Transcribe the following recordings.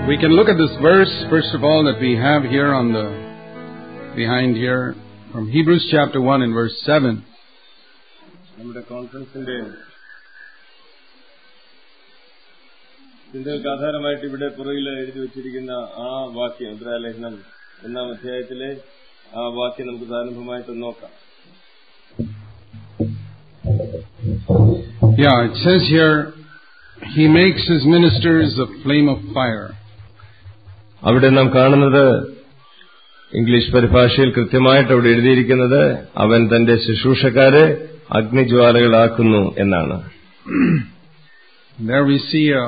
We can look at this verse, first of all, that we have here on the, behind here, from Hebrews chapter 1 and verse 7. നമ്മുടെ കോൺഫറൻസിന്റെ ചിന്തകൾക്ക് ആധാരമായിട്ട് ഇവിടെ പുറകിൽ എഴുതി വെച്ചിരിക്കുന്ന ആ വാക്യം ഉത്തരാലേഖനം ഒന്നാം അധ്യായത്തിലെ ആ വാക്യം നമുക്ക് പ്രാരംഭമായിട്ട് നോക്കാം Yeah, it says here, He makes His ministers a flame of fire. അവിടെ നാം കാണുന്നത് ഇംഗ്ലീഷ് പരിഭാഷയിൽ കൃത്യമായിട്ട് അവിടെ എഴുതിയിരിക്കുന്നത് അവൻ തന്റെ ശുശ്രൂഷക്കാരെ അഗ്നിജ്വാലകളാക്കുന്നു എന്നാണ് There we see a,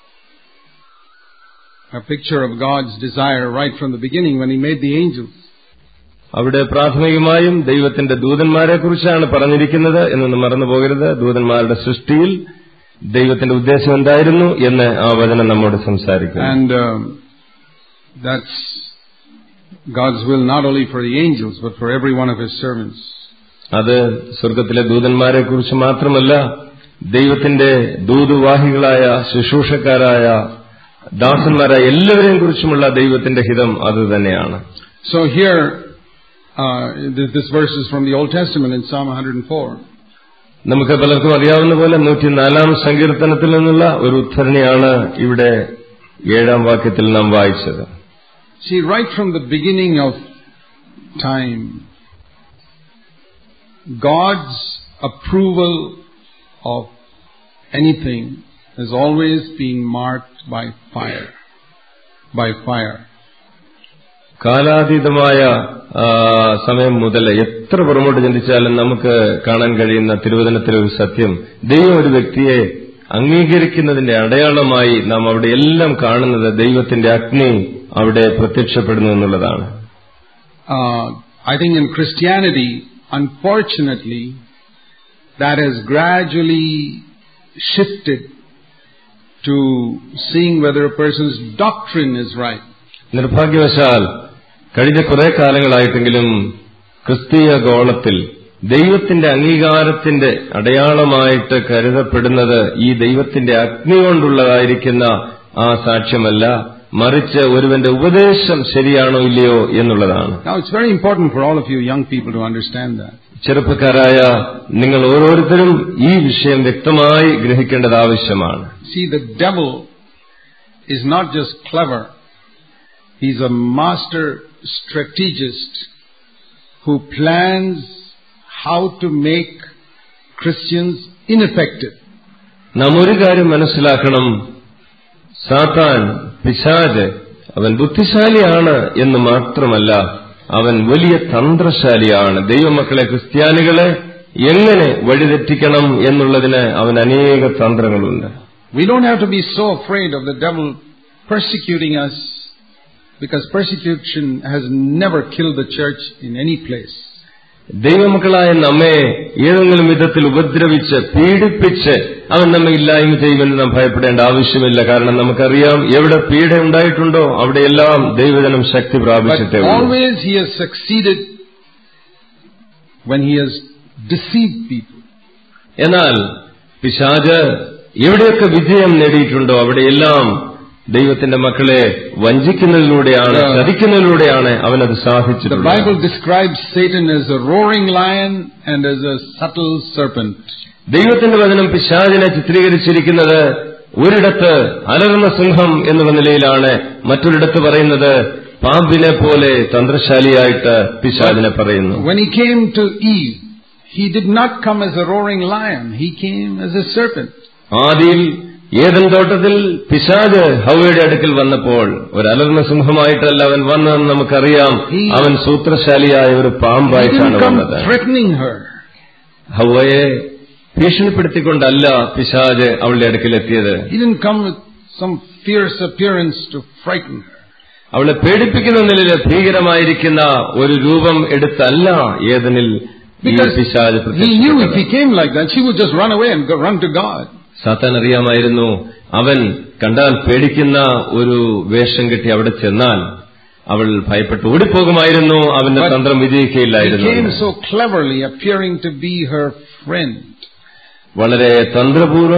a picture of God's desire right from the beginning when He made the angels. അവിടെ പ്രാഥമികമായും ദൈവത്തിന്റെ ദൂതന്മാരെ കുറിച്ചാണ് പറഞ്ഞിരിക്കുന്നത് എന്നൊന്നും മറന്നു പോകരുത് ദൂതന്മാരുടെ സൃഷ്ടിയിൽ ദൈവത്തിന്റെ ഉദ്ദേശം എന്തായിരുന്നു എന്ന് ആ വചനം നമ്മോട് സംസാരിക്കുന്നു And um, that's God's will not only for the angels, but for every one of His servants. അത് സ്വർഗത്തിലെ ദൂതന്മാരെ കുറിച്ച് മാത്രമല്ല ദൈവത്തിന്റെ ദൂതുവാഹികളായ ശുശ്രൂഷക്കാരായ ദാസന്മാരായ എല്ലാവരെയും കുറിച്ചുമുള്ള ദൈവത്തിന്റെ ഹിതം അത് തന്നെയാണ് So here, uh, this, this verse is from the Old Testament in Psalm 104. നമുക്ക് പലർക്കും അറിയാവുന്ന പോലെ നൂറ്റിനാലാം സങ്കീർത്തനത്തിൽ നിന്നുള്ള ഒരു ഉദ്ധരണിയാണ് ഇവിടെ ഏഴാം വാക്യത്തിൽ നാം വായിച്ചത് See, right from the beginning of time, God's approval of anything has always been marked by fire. By fire. കാലാതീതമായ ആ, സമയം മുതൽ എത്ര പുറമോട്ട് ചിന്തിച്ചാലും നമുക്ക് കാണാൻ കഴിയുന്ന തിരുവചനത്തിലെ ഒരു സത്യം ദൈവം ഒരു വ്യക്തിയെ അംഗീകരിക്കുന്നതിന്റെ അടയാളമായി നാം അവിടെ എല്ലാം കാണുന്നത് ദൈവത്തിന്റെ അഗ്നി അവിടെ പ്രത്യക്ഷപ്പെടുന്നു എന്നുള്ളതാണ് Uh, I think in Christianity, unfortunately, that has gradually shifted to seeing whether a person's doctrine is right. നിർഭാഗ്യവശാൽ കഴിഞ്ഞ കുറെ കാലങ്ങളായിട്ടെങ്കിലും ക്രിസ്തീയ ഗോളത്തിൽ ദൈവത്തിന്റെ അംഗീകാരത്തിന്റെ അടയാളമായിട്ട് കരുതപ്പെടുന്നത് ഈ ദൈവത്തിന്റെ അഗ്നി കൊണ്ടുള്ളതായിരിക്കുന്ന ആ സാക്ഷ്യമല്ല മറിച്ച് ഒരുവന്റെ ഉപദേശം ശരിയാണോ ഇല്ലയോ എന്നുള്ളതാണ് Now it's very important for all of you young people to understand that. ചെറുപ്പക്കാരായ നിങ്ങൾ ഓരോരുത്തരും ഈ വിഷയം വ്യക്തമായി ഗ്രഹിക്കേണ്ടത് ആവശ്യമാണ് See, the devil is not just clever. He's a master strategist who plans how to make Christians ineffective. നാം ഒരു കാര്യം മനസ്സിലാക്കണം സാത്താൻ പിശാജ് അവൻ ബുദ്ധിശാലിയാണ് എന്ന് മാത്രമല്ല അവൻ വലിയ തന്ത്രശാലിയാണ് ദൈവമക്കളെ ക്രിസ്ത്യാനികളെ എങ്ങനെ വഴിതെറ്റിക്കണം എന്നുള്ളതിന് അവൻ അനേക തന്ത്രങ്ങളുണ്ട് We don't have to be so afraid of the devil persecuting us because persecution has never killed the church in any place. ദൈവമക്കളായ നമ്മെ ഏതെങ്കിലും വിധത്തിൽ ഉപദ്രവിച്ച് പീഡിപ്പിച്ച് അവൻ നമ്മെ ഇല്ലായ്മ ചെയ്യുമെന്ന് നാം ഭയപ്പെടേണ്ട ആവശ്യമില്ല കാരണം നമുക്കറിയാം എവിടെ പീഡ ഉണ്ടായിട്ടുണ്ടോ അവിടെയെല്ലാം ദൈവജനം ശക്തി But പ്രാപിച്ചിട്ടേ ഉള്ളൂ always he has succeeded when he has deceived people. എന്നാൽ പിശാജ് എവിടെയൊക്കെ വിജയം നേടിയിട്ടുണ്ടോ അവിടെയെല്ലാം ദൈവത്തിന്റെ മക്കളെ വഞ്ചിക്കുന്നതിലൂടെയാണ് Yeah. ചതിക്കുന്നതിലൂടെയാണ് അവനത് The സാധിച്ചിട്ടുള്ളത് Bible describes Satan as a roaring lion and as a subtle serpent. ദൈവത്തിന്റെ വചനം പിശാചിനെ ചിത്രീകരിച്ചിരിക്കുന്നത് ഒരിടത്ത് അലറുന്ന സിംഹം എന്നുള്ള നിലയിലാണ് മറ്റൊരിടത്ത് പറയുന്നത് പാമ്പിനെ പോലെ തന്ത്രശാലിയായിട്ട് പിശാചിനെ പറയുന്നു When he came to Eve, he did not come as a roaring lion, he came as a serpent. ആദിയിൽ ഏതൻ തോട്ടത്തിൽ പിശാജ് ഹൗവയുടെ അടുക്കൽ വന്നപ്പോൾ ഒരു അലർന്ന സിംഹമായിട്ടല്ല അവൻ വന്നതെന്ന് നമുക്കറിയാം അവൻ സൂത്രശാലിയായ ഒരു He പാമ്പായിട്ടാണ് didn't come വന്നത് threatening her. ഹൗവയെ ഭീഷണിപ്പെടുത്തിക്കൊണ്ടല്ല പിശാജ് അവളുടെ അടുക്കൽ എത്തിയത് He didn't come with some fierce appearance to frighten her. അവളെ പേടിപ്പിക്കുന്ന നിലയിൽ ഭീകരമായിരിക്കുന്ന ഒരു രൂപം എടുത്തല്ല ഏതനിൽ ഈ Because പിശാജ് he knew if പ്രത്യക്ഷപ്പെട്ടത്. he came like that, she would just run away and go, run to God. സാത്താൻ അറിയാമായിരുന്നു അവൻ കണ്ടാൽ പേടിക്കുന്ന ഒരു വേഷം കെട്ടി അവിടെ ചെന്നാൽ അവൾ ഭയപ്പെട്ട് ഓടിപ്പോകുമായിരുന്നു അവന്റെ But തന്ത്രം He വിജയിക്കുകയില്ലായിരുന്നു came so cleverly, appearing to be her friend. വളരെ തന്ത്രപൂർവ്വം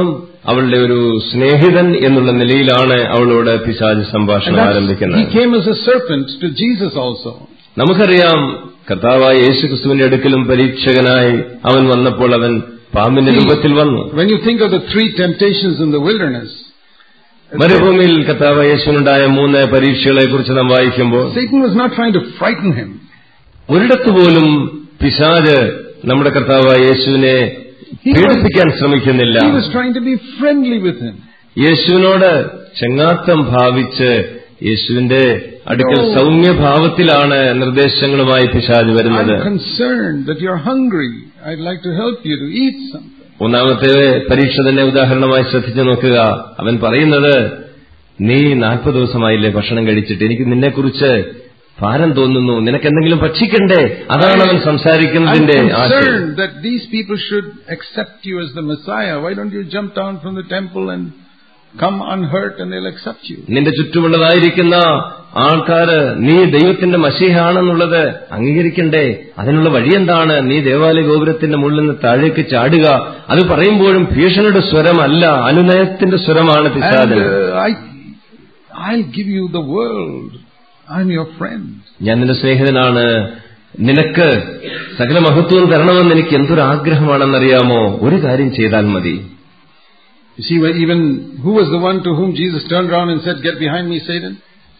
അവളുടെ ഒരു സ്നേഹിതൻ എന്നുള്ള നിലയിലാണ് അവളോട് പിശാജ് And സംഭാഷണം that's- ആരംഭിക്കുന്നത് he came as a serpent to Jesus also. നമുക്കറിയാം കർത്താവായ യേശുക്രിസ്തുവിന്റെ അടുക്കലും പരീക്ഷകനായി അവൻ വന്നപ്പോൾ അവൻ പാമ്പിന്റെ രൂപത്തിൽ വന്നു When you think of the three temptations in the wilderness, മരുഭൂമിയിൽ കർത്താവായ യേശുവിനുണ്ടായ മൂന്ന് പരീക്ഷകളെ കുറിച്ച് നാം വായിക്കുമ്പോൾ Satan was not trying to frighten him. ഒരിടത്ത് പോലും പിശാജ് നമ്മുടെ കർത്താവായ യേശുവിനെ പീഡിപ്പിക്കാൻ ശ്രമിക്കുന്നില്ല He was trying to be friendly with him. യേശുവിനോട് ചെങ്ങാത്തം ഭാവിച്ച് യേശുവിന്റെ അടുക്കൽ No. സൗമ്യഭാവത്തിലാണ് നിർദ്ദേശങ്ങളുമായി പിശാജ് വരുന്നത് I'm concerned that you're hungry. I'd like to help you to eat something. ഒന്നാമത്തെ പരീക്ഷ തന്നെ ഉദാഹരണമായി ശ്രദ്ധിച്ചു നോക്കുക അവൻ പറയുന്നത് നീ നാൽപ്പത് ദിവസമായില്ലേ ഭക്ഷണം കഴിച്ചിട്ട് എനിക്ക് നിന്നെക്കുറിച്ച് ഭാരം തോന്നുന്നു നിനക്ക് എന്തെങ്കിലും ഭക്ഷിക്കണ്ടേ അതാണ് അവൻ I'm സംസാരിക്കുന്നതിന്റെ ആശയം concerned that these people should accept you as the Messiah. Why don't you jump down from the temple and come unhurt and they'll accept you? നിന്റെ ചുറ്റുമുള്ളതായിരിക്കുന്ന ആൾക്കാര് നീ ദൈവത്തിന്റെ മഷീഹാണെന്നുള്ളത് അംഗീകരിക്കണ്ടേ അതിനുള്ള വഴിയെന്താണ് നീ ദേവാലയ ഗോപുരത്തിന്റെ മുകളിൽ നിന്ന് താഴേക്ക് ചാടുക അത് പറയുമ്പോഴും ഭീഷണിയുടെ സ്വരമല്ല അനുനയത്തിന്റെ സ്വരമാണ് And പിശാചിന് uh, I, I'll give you the world. I'm your friend. ഞാൻ നിന്റെ സ്നേഹിതനാണ് നിനക്ക് സകല മഹത്വം തരണമെന്ന് എനിക്ക് എന്തൊരു ആഗ്രഹമാണെന്നറിയാമോ ഒരു കാര്യം ചെയ്താൽ മതി You see, when even who was the one to whom Jesus turned around and said, "Get behind me, Satan"?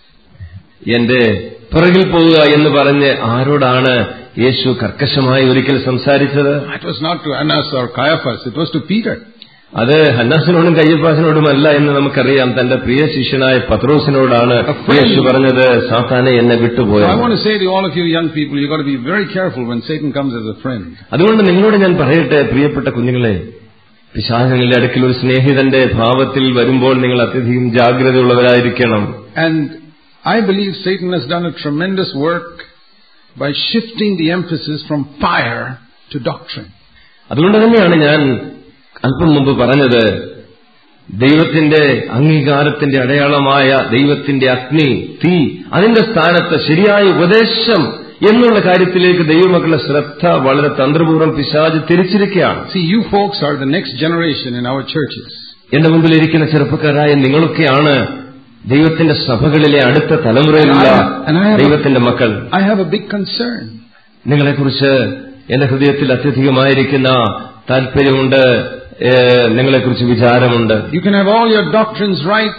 എന്റെ പിറകിൽ പോവുക എന്ന് പറഞ്ഞ് ആരോടാണ് യേശു കർക്കശമായി ഒരിക്കൽ സംസാരിച്ചത് It was not to Annas or Caiaphas. It was to Peter. അത് ഹന്നാസിനോടും കയ്യപ്പാസിനോടുമല്ല എന്ന് നമുക്കറിയാം തന്റെ പ്രിയ ശിഷ്യനായ പത്രോസിനോടാണ് യേശു പറഞ്ഞത് സാത്താനെ എന്നെ So I വിട്ടുപോയത് want to say to all of you young people, you've got to be very careful when Satan comes as a friend. അതുകൊണ്ട് നിങ്ങളോട് ഞാൻ പറയട്ടെ പ്രിയപ്പെട്ട കുഞ്ഞുങ്ങളെ പിശാചങ്ങളുടെ അടുക്കൽ ഒരു സ്നേഹിതന്റെ ഭാവത്തിൽ വരുമ്പോൾ നിങ്ങൾ അത്യധികം ജാഗ്രതയുള്ളവരായിരിക്കണം And I believe Satan has done a tremendous work by shifting the emphasis from fire to doctrine. അതുകൊണ്ട് തന്നെയാണ് ഞാൻ അല്പം മുമ്പ് പറഞ്ഞത് ദൈവത്തിന്റെ അംഗീകാരത്തിന്റെ അടയാളമായ ദൈവത്തിന്റെ അഗ്നി തീ അതിന്റെ സ്ഥാനത്ത് ശരിയായ ഉപദേശം എന്നുള്ള കാര്യത്തിലേക്ക് ദൈവമക്കളുടെ ശ്രദ്ധ വളരെ തന്ത്രപൂർവ്വം പിശാജ് തിരിച്ചിരിക്കുകയാണ് See, you folks are the next generation in our churches. എന്റെ മുമ്പിലിരിക്കുന്ന ചെറുപ്പക്കാരായ നിങ്ങളൊക്കെയാണ് ദൈവത്തിന്റെ സഭകളിലെ അടുത്ത തലമുറയിലുള്ള And I have a- ദൈവത്തിന്റെ മക്കൾ I have a big concern. നിങ്ങളെക്കുറിച്ച് എന്റെ ഹൃദയത്തിൽ അത്യധികമായിരിക്കുന്ന താല്പര്യമുണ്ട് ഏഹ്, നിങ്ങളെക്കുറിച്ച് വിചാരമുണ്ട് You can have all your doctrines right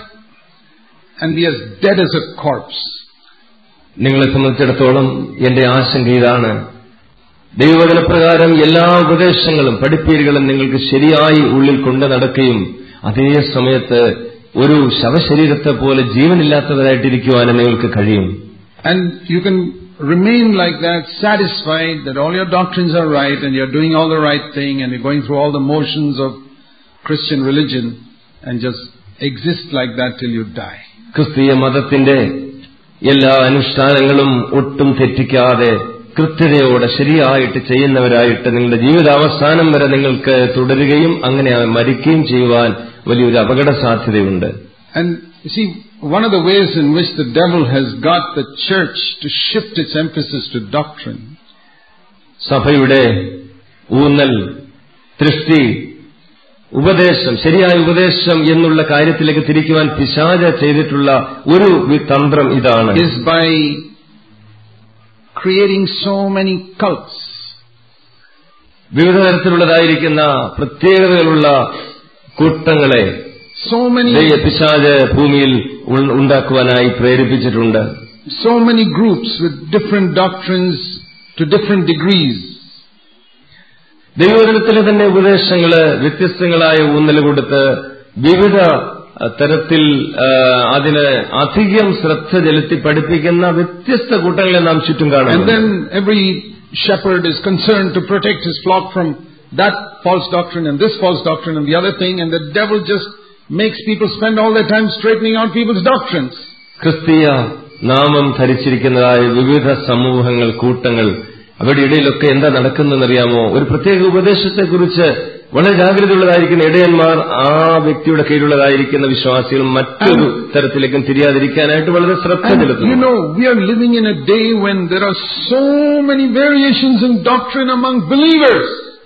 and be as dead as a corpse. നിങ്ങളെ സംബന്ധിച്ചിടത്തോളം എന്റെ ആശങ്ക ഇതാണ് ദൈവവചനപ്രകാരം എല്ലാ ഉപദേശങ്ങളും പഠിപ്പീരുകളും നിങ്ങൾക്ക് ശരിയായി ഉള്ളിൽ കൊണ്ടു നടക്കുകയും അതേ സമയത്ത് ഒരു ശവശരീരത്തെ പോലെ ജീവനില്ലാത്തവരായിട്ടിരിക്കുവാനും നിങ്ങൾക്ക് കഴിയും And you can remain like that, satisfied that all your doctrines are right and you're doing all the right thing and you're going through all the motions of Christian religion and just exist like that till you die. ക്രിസ്തീയ മതത്തിന്റെ എല്ലാ അനുഷ്ഠാനങ്ങളും ഒട്ടും തെറ്റിക്കാതെ കൃത്യതയോടെ ശരിയായിട്ട് ചെയ്യുന്നവരായിട്ട് നിങ്ങളുടെ ജീവിതാവസാനം വരെ നിങ്ങൾക്ക് തുടരുകയും അങ്ങനെ മരിക്കുകയും ചെയ്യുവാൻ വലിയൊരു അപകട സാധ്യതയുണ്ട് And you see, one of the ways in which the devil has got the church to shift its emphasis to doctrine സഭയുടെ ഊന്നൽ ദൃഷ്ടി ഉപദേശം ശരിയായ ഉപദേശം എന്നുള്ള കാര്യത്തിലേക്ക് തിരിക്കുവാൻ പിശാച ചെയ്തിട്ടുള്ള ഒരു വി- തന്ത്രം ഇതാണ് is by creating so many cults. വിവിധ തരത്തിലുള്ളതായിരിക്കുന്ന പ്രത്യേകതകളുള്ള കൂട്ടങ്ങളെ So many, ദൈവ പിശാച് ഭൂമിയിൽ ഉൾ- ഉണ്ടാക്കുവാനായി പ്രേരിപ്പിച്ചിട്ടുണ്ട് so many groups with different doctrines to different degrees. ദൈവവചനത്തിലെ തന്നെ ഉപദേശങ്ങള് വ്യത്യസ്തങ്ങളായ ഊന്നൽ കൊടുത്ത് വിവിധ അഹ്, തരത്തിൽ ആ, അതിന് അധികം ശ്രദ്ധ ചെലുത്തി പഠിപ്പിക്കുന്ന വ്യത്യസ്ത കൂട്ടങ്ങളെ നാം ചുറ്റും And കാണുന്നു then every shepherd is concerned to protect his flock from that false doctrine and this false doctrine and the other thing, and the devil just makes people spend all their time straightening out people's doctrines. ക്രിസ്തീയ നാമം ധരിച്ചിരിക്കുന്നതായ വിവിധ സമൂഹങ്ങൾ കൂട്ടങ്ങൾ അവരുടെ ഇടയിലൊക്കെ എന്താ നടക്കുന്നതെന്നറിയാമോ ഒരു പ്രത്യേക ഉപദേശത്തെക്കുറിച്ച് വളരെ ജാഗ്രതയുള്ളതായിരിക്കുന്ന ഇടയന്മാർ ആ വ്യക്തിയുടെ കീഴിലുള്ളതായിരിക്കുന്ന വിശ്വാസികൾ മറ്റൊരു തരത്തിലേക്കും തിരിയാതിരിക്കാനായിട്ട് വളരെ ശ്രദ്ധ And you ചെലുത്തുന്നു know, we are living in a day when there are so many variations in doctrine among believers.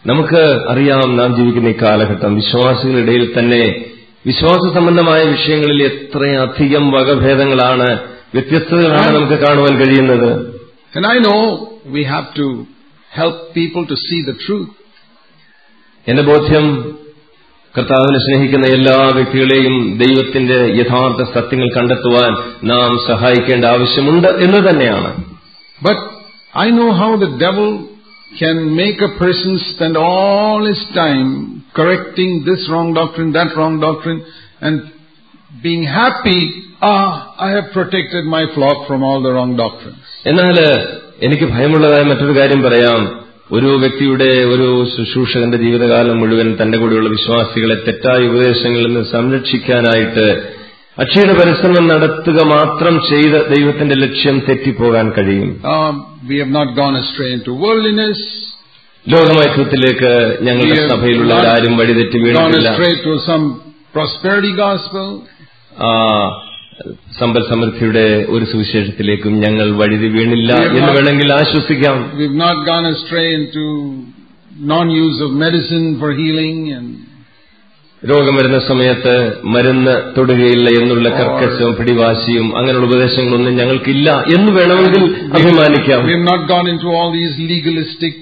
നമുക്ക് അറിയാം നാം ജീവിക്കുന്ന ഈ കാലഘട്ടം വിശ്വാസികളുടെ ഇടയിൽ തന്നെ വിശ്വാസ സംബന്ധമായ വിഷയങ്ങളിൽ എത്രയധികം വകഭേദങ്ങളാണ് വ്യത്യസ്തതകളാണ് നമുക്ക് കാണുവാൻ കഴിയുന്നത് And I know we have to help people to see the truth. എന്റെ ബോധ്യം കർത്താവിനെ സ്നേഹിക്കുന്ന എല്ലാ വ്യക്തികളെയും ദൈവത്തിന്റെ യഥാർത്ഥ സത്യങ്ങൾ കണ്ടെത്തുവാൻ നാം സഹായിക്കേണ്ട ആവശ്യമുണ്ട് എന്ന് തന്നെയാണ് But I know how the devil can make a person spend all his time correcting this wrong doctrine, that wrong doctrine, and being happy, ah, I have protected my flock from all the wrong doctrines. എന്നാൽ എനിക്ക് ഭയമുള്ളതായ മറ്റൊരു കാര്യം പറയാം ഒരു വ്യക്തിയുടെ ഒരു ശുശ്രൂഷകന്റെ ജീവിതകാലം മുഴുവൻ തന്റെ കൂടെയുള്ള വിശ്വാസികളെ തെറ്റായ ഉപദേശങ്ങളിൽ നിന്ന് സംരക്ഷിക്കാനായിട്ട് അക്ഷയുടെ പരിശ്രമം നടത്തുക മാത്രം ചെയ്ത് ദൈവത്തിന്റെ ലക്ഷ്യം തെറ്റിപ്പോകാൻ കഴിയും Um, we have not gone astray into worldliness, ലോകമൈക്യത്തിലേക്ക് ഞങ്ങളുടെ We have സഭയിലുള്ളവരാരും വഴിതെറ്റി gone വീണിട്ടില്ല astray to some prosperity gospel. ആ സമ്പൽ സമൃദ്ധിയുടെ ഒരു സുവിശേഷത്തിലേക്കും ഞങ്ങൾ വഴുതി വീണില്ല We have എന്ന് not- വേണമെങ്കിൽ ആശ്വസിക്കാം We've not gone astray into non-use of medicine for healing and രോഗം വരുന്ന സമയത്ത് മരുന്ന് തൊടുകയില്ല എന്നുള്ള കർക്കശവും പിടിവാശിയും അങ്ങനെയുള്ള ഉപദേശങ്ങളൊന്നും ഞങ്ങൾക്കില്ല എന്ന് വേണമെങ്കിൽ അഭിമാനിക്കാം We have not gone into all these legalistic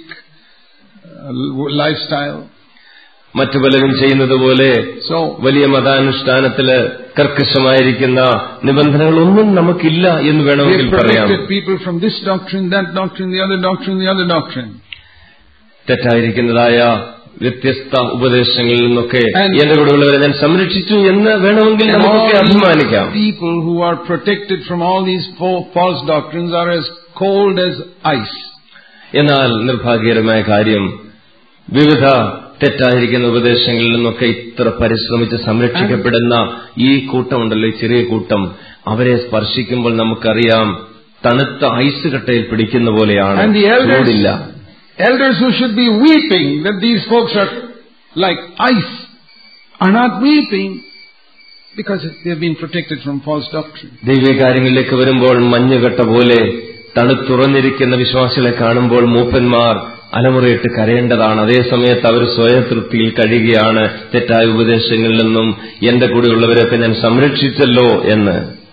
uh, lifestyle. മറ്റു പലരും ചെയ്യുന്നത് പോലെ So, വലിയ മതാനുഷ്ഠാനത്തില് കർക്കശമായിരിക്കുന്ന നിബന്ധനകളൊന്നും നമുക്കില്ല എന്ന് we വേണമെങ്കിൽ have പറയാം protected people from this doctrine, that doctrine, the other doctrine, the other doctrine. തെറ്റായിരിക്കുന്നതായ വ്യത്യസ്ത ഉപദേശങ്ങളിൽ നിന്നൊക്കെ And- എന്റെ കൂടെയുള്ളവരെ ഞാൻ സംരക്ഷിച്ചു എന്ന് വേണമെങ്കിൽ And നമുക്കൊക്കെ all അഭിമാനിക്കാം these people who are protected from all these fo- false doctrines are as cold as ice. എന്നാൽ നിർഭാഗ്യകരമായ കാര്യം വിവിധ തെറ്റായിരിക്കുന്ന ഉപദേശങ്ങളിൽ നിന്നൊക്കെ ഇത്ര പരിശ്രമിച്ച് സംരക്ഷിക്കപ്പെടുന്ന ഈ കൂട്ടമുണ്ടല്ലോ ഈ ചെറിയ കൂട്ടം അവരെ സ്പർശിക്കുമ്പോൾ നമുക്കറിയാം തണുത്ത ഐസ് കട്ടയിൽ പിടിക്കുന്ന പോലെയാണ് And the elders, ചൂടില്ല elders who should be weeping that these folks are like ice are not weeping because they have been protected from false doctrine. ദൈവിക കാര്യങ്ങളിലേക്ക് വരുമ്പോൾ മഞ്ഞുകട്ട പോലെ തണുത്തുറന്നിരിക്കുന്ന വിശ്വാസികളെ കാണുമ്പോൾ മൂപ്പന്മാർ അലമുറയിട്ട് കരയേണ്ടതാണ് അതേ സമയത്ത് അവർ സ്വയതൃപ്തിയിൽ കഴിയുകയാണ് തെറ്റായ ഉപദേശങ്ങളിൽ നിന്നും എന്റെ കൂടെയുള്ളവരെയൊക്കെ ഞാൻ സംരക്ഷിച്ചല്ലോ എന്ന്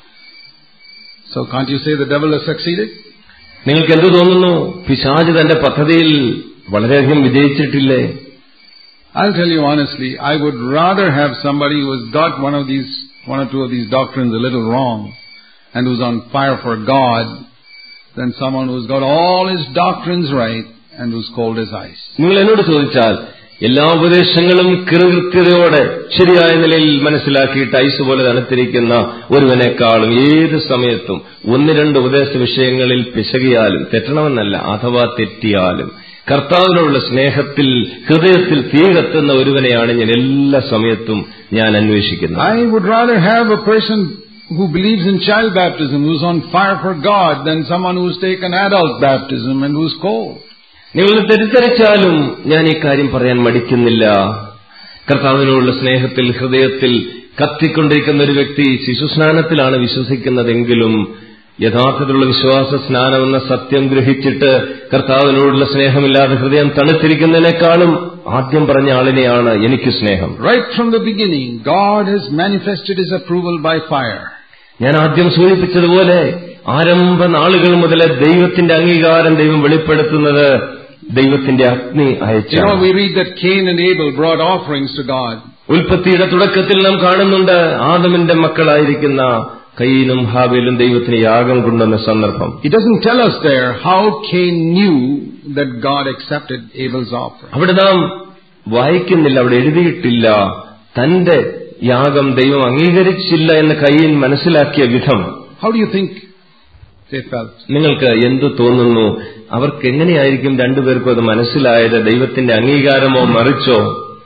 So can't you say the devil has succeeded? നിങ്ങൾക്ക് എന്തു തോന്നുന്നു പിശാജ് തന്റെ പദ്ധതിയിൽ വളരെയധികം വിജയിച്ചിട്ടില്ലേ I'll tell you honestly, I would rather have somebody who has got one of these, one or two of these doctrines a little wrong and who's on fire for God than someone who's got all his doctrines right and who's cold as ice. നിങ്ങൾ എന്നോട് ചോദിച്ചാൽ എല്ലാ ഉപദേശങ്ങളും കൃത്യതയോടെ ശരിയായ നിലയിൽ മനസ്സിലാക്കിയിട്ട് ice പോലെ തണുത്തിരിക്കുന്ന ഒരുവനേക്കാളും ഏത് സമയത്തും ഒന്ന് രണ്ട് ഉപദേശ വിഷയങ്ങളിൽ പിശകിയാലും തെറ്റണമെന്നല്ല അഥവാ തെറ്റിയാലും കർത്താവിനോടുള്ള സ്നേഹത്തിൽ ഹൃദയത്തിൽ തീ കത്തുന്ന ഒരുവനെയാണ് ഞാൻ എല്ലാ സമയത്തും ഞാൻ അന്വേഷിക്കുന്നത് I would rather have a person who believes in child baptism, who's on fire for God, than someone who's taken adult baptism and who's cold. നിങ്ങൾ തെറ്റിദ്ധരിച്ചാലും ഞാൻ ഈ കാര്യം പറയാൻ മടിക്കുന്നില്ല കർത്താവിനോടുള്ള സ്നേഹത്തിൽ ഹൃദയത്തിൽ കത്തിക്കൊണ്ടിരിക്കുന്ന ഒരു വ്യക്തി ശിശുസ്നാനത്തിലാണ് വിശ്വസിക്കുന്നതെങ്കിലും യഥാർത്ഥത്തിലുള്ള വിശ്വാസ സ്നാനമെന്ന സത്യം ഗ്രഹിച്ചിട്ട് കർത്താവിനോടുള്ള സ്നേഹമില്ലാതെ ഹൃദയം തണുത്തിരിക്കുന്നതിനേക്കാളും ആദ്യം പറഞ്ഞ ആളിനെയാണ് എനിക്ക് സ്നേഹം Right from the beginning, God has manifested His approval by fire. ഞാൻ ആദ്യം സൂചിപ്പിച്ചതുപോലെ ആരംഭ നാളുകൾ മുതലേ ദൈവത്തിന്റെ അംഗീകാരം ദൈവം വെളിപ്പെടുത്തുന്നത് ദൈവത്തിന്റെ അഗ്നി You know, അയച്ചാണ് we read that Cain and Abel brought offerings to God. ഉൽപ്പത്തിയുടെ തുടക്കത്തിൽ നാം കാണുന്നുണ്ട് ആദമിന്റെ മക്കളായിരിക്കുന്ന കയ്യനും ഹാബിലും ദൈവത്തിന് യാഗം കൊണ്ടുവന്ന സന്ദർഭം He doesn't tell us there how Cain knew that God accepted Abel's offering. അവിടെ നാം വായിക്കുന്നില്ല അവിടെ എഴുതിയിട്ടില്ല തന്റെ യാഗം ദൈവം അംഗീകരിച്ചില്ല എന്ന് കയ്യൻ മനസ്സിലാക്കിയ വിധം How do you think they felt? നിങ്ങൾക്ക് എന്തു തോന്നുന്നു അവർക്ക് എങ്ങനെയായിരിക്കും രണ്ടുപേർക്കും അത് മനസ്സിലായത് ദൈവത്തിന്റെ അംഗീകാരമോ മറിച്ചോ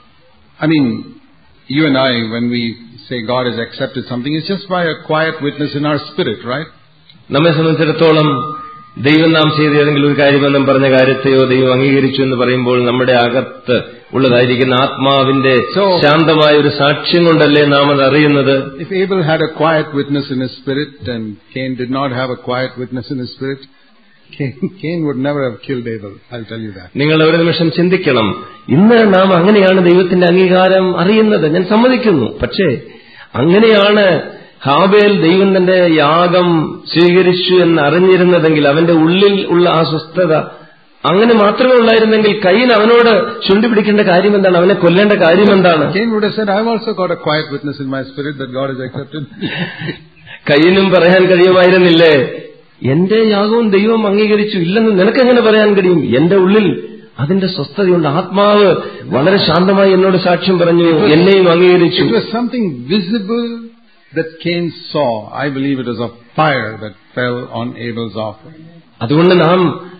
I mean, you and I, when we say God has accepted something, it's just by a quiet witness in our spirit, right? നമ്മെ സംബന്ധിച്ചിടത്തോളം ദൈവം നാം ചെയ്ത ഏതെങ്കിലും ഒരു കാര്യമെന്നും പറഞ്ഞ കാര്യത്തെയോ ദൈവം അംഗീകരിച്ചു എന്ന് പറയുമ്പോൾ നമ്മുടെ അകത്ത് ഉള്ളതായിരിക്കുന്ന ആത്മാവിന്റെ So- ശാന്തമായ ഒരു സാക്ഷ്യം കൊണ്ടല്ലേ നാം അത് അറിയുന്നത് If Abel had a quiet witness in his spirit and Cain did not have a quiet witness in his spirit, Cain, Cain would never have killed Abel, I'll tell you that. നിങ്ങൾ ഒരു നിമിഷം ചിന്തിക്കണം ഇന്ന് നാം അങ്ങനെയാണ് ദൈവത്തിന്റെ അംഗീകാരം അറിയുന്നത് ഞാൻ സമ്മതിക്കുന്നു പക്ഷേ അങ്ങനെയാണ് ഹാബേൽ ദൈവം തന്റെ യാഗം സ്വീകരിച്ചു എന്ന് അറിഞ്ഞിരുന്നതെങ്കിൽ അവന്റെ ഉള്ളിൽ ഉള്ള ആ സ്വസ്ഥത അങ്ങനെ മാത്രമേ ഉള്ളായിരുന്നെങ്കിൽ കയ്യിൽ അവനോട് ചുണ്ടി പിടിക്കേണ്ട കാര്യം എന്താണ് അവനെ കൊല്ലേണ്ട കാര്യം എന്താണ് Cain would have said, I've also got a quiet witness in my spirit that God has accepted me. കയ്യിനും പറയാൻ കഴിയുമായിരുന്നില്ലേ എന്റെ യാഗവും ദൈവം അംഗീകരിച്ചു ഇല്ലെന്ന് നിനക്കെങ്ങനെ പറയാൻ കഴിയും എന്റെ ഉള്ളിൽ അതിന്റെ സ്വസ്ഥതയുണ്ട് ആത്മാവ് വളരെ ശാന്തമായി എന്നോട് സാക്ഷ്യം പറഞ്ഞു എന്നെയും അംഗീകരിച്ചു It was something visible that Cain saw. I believe it was a fire that fell on Abel's offering. അതുകൊണ്ട് നാം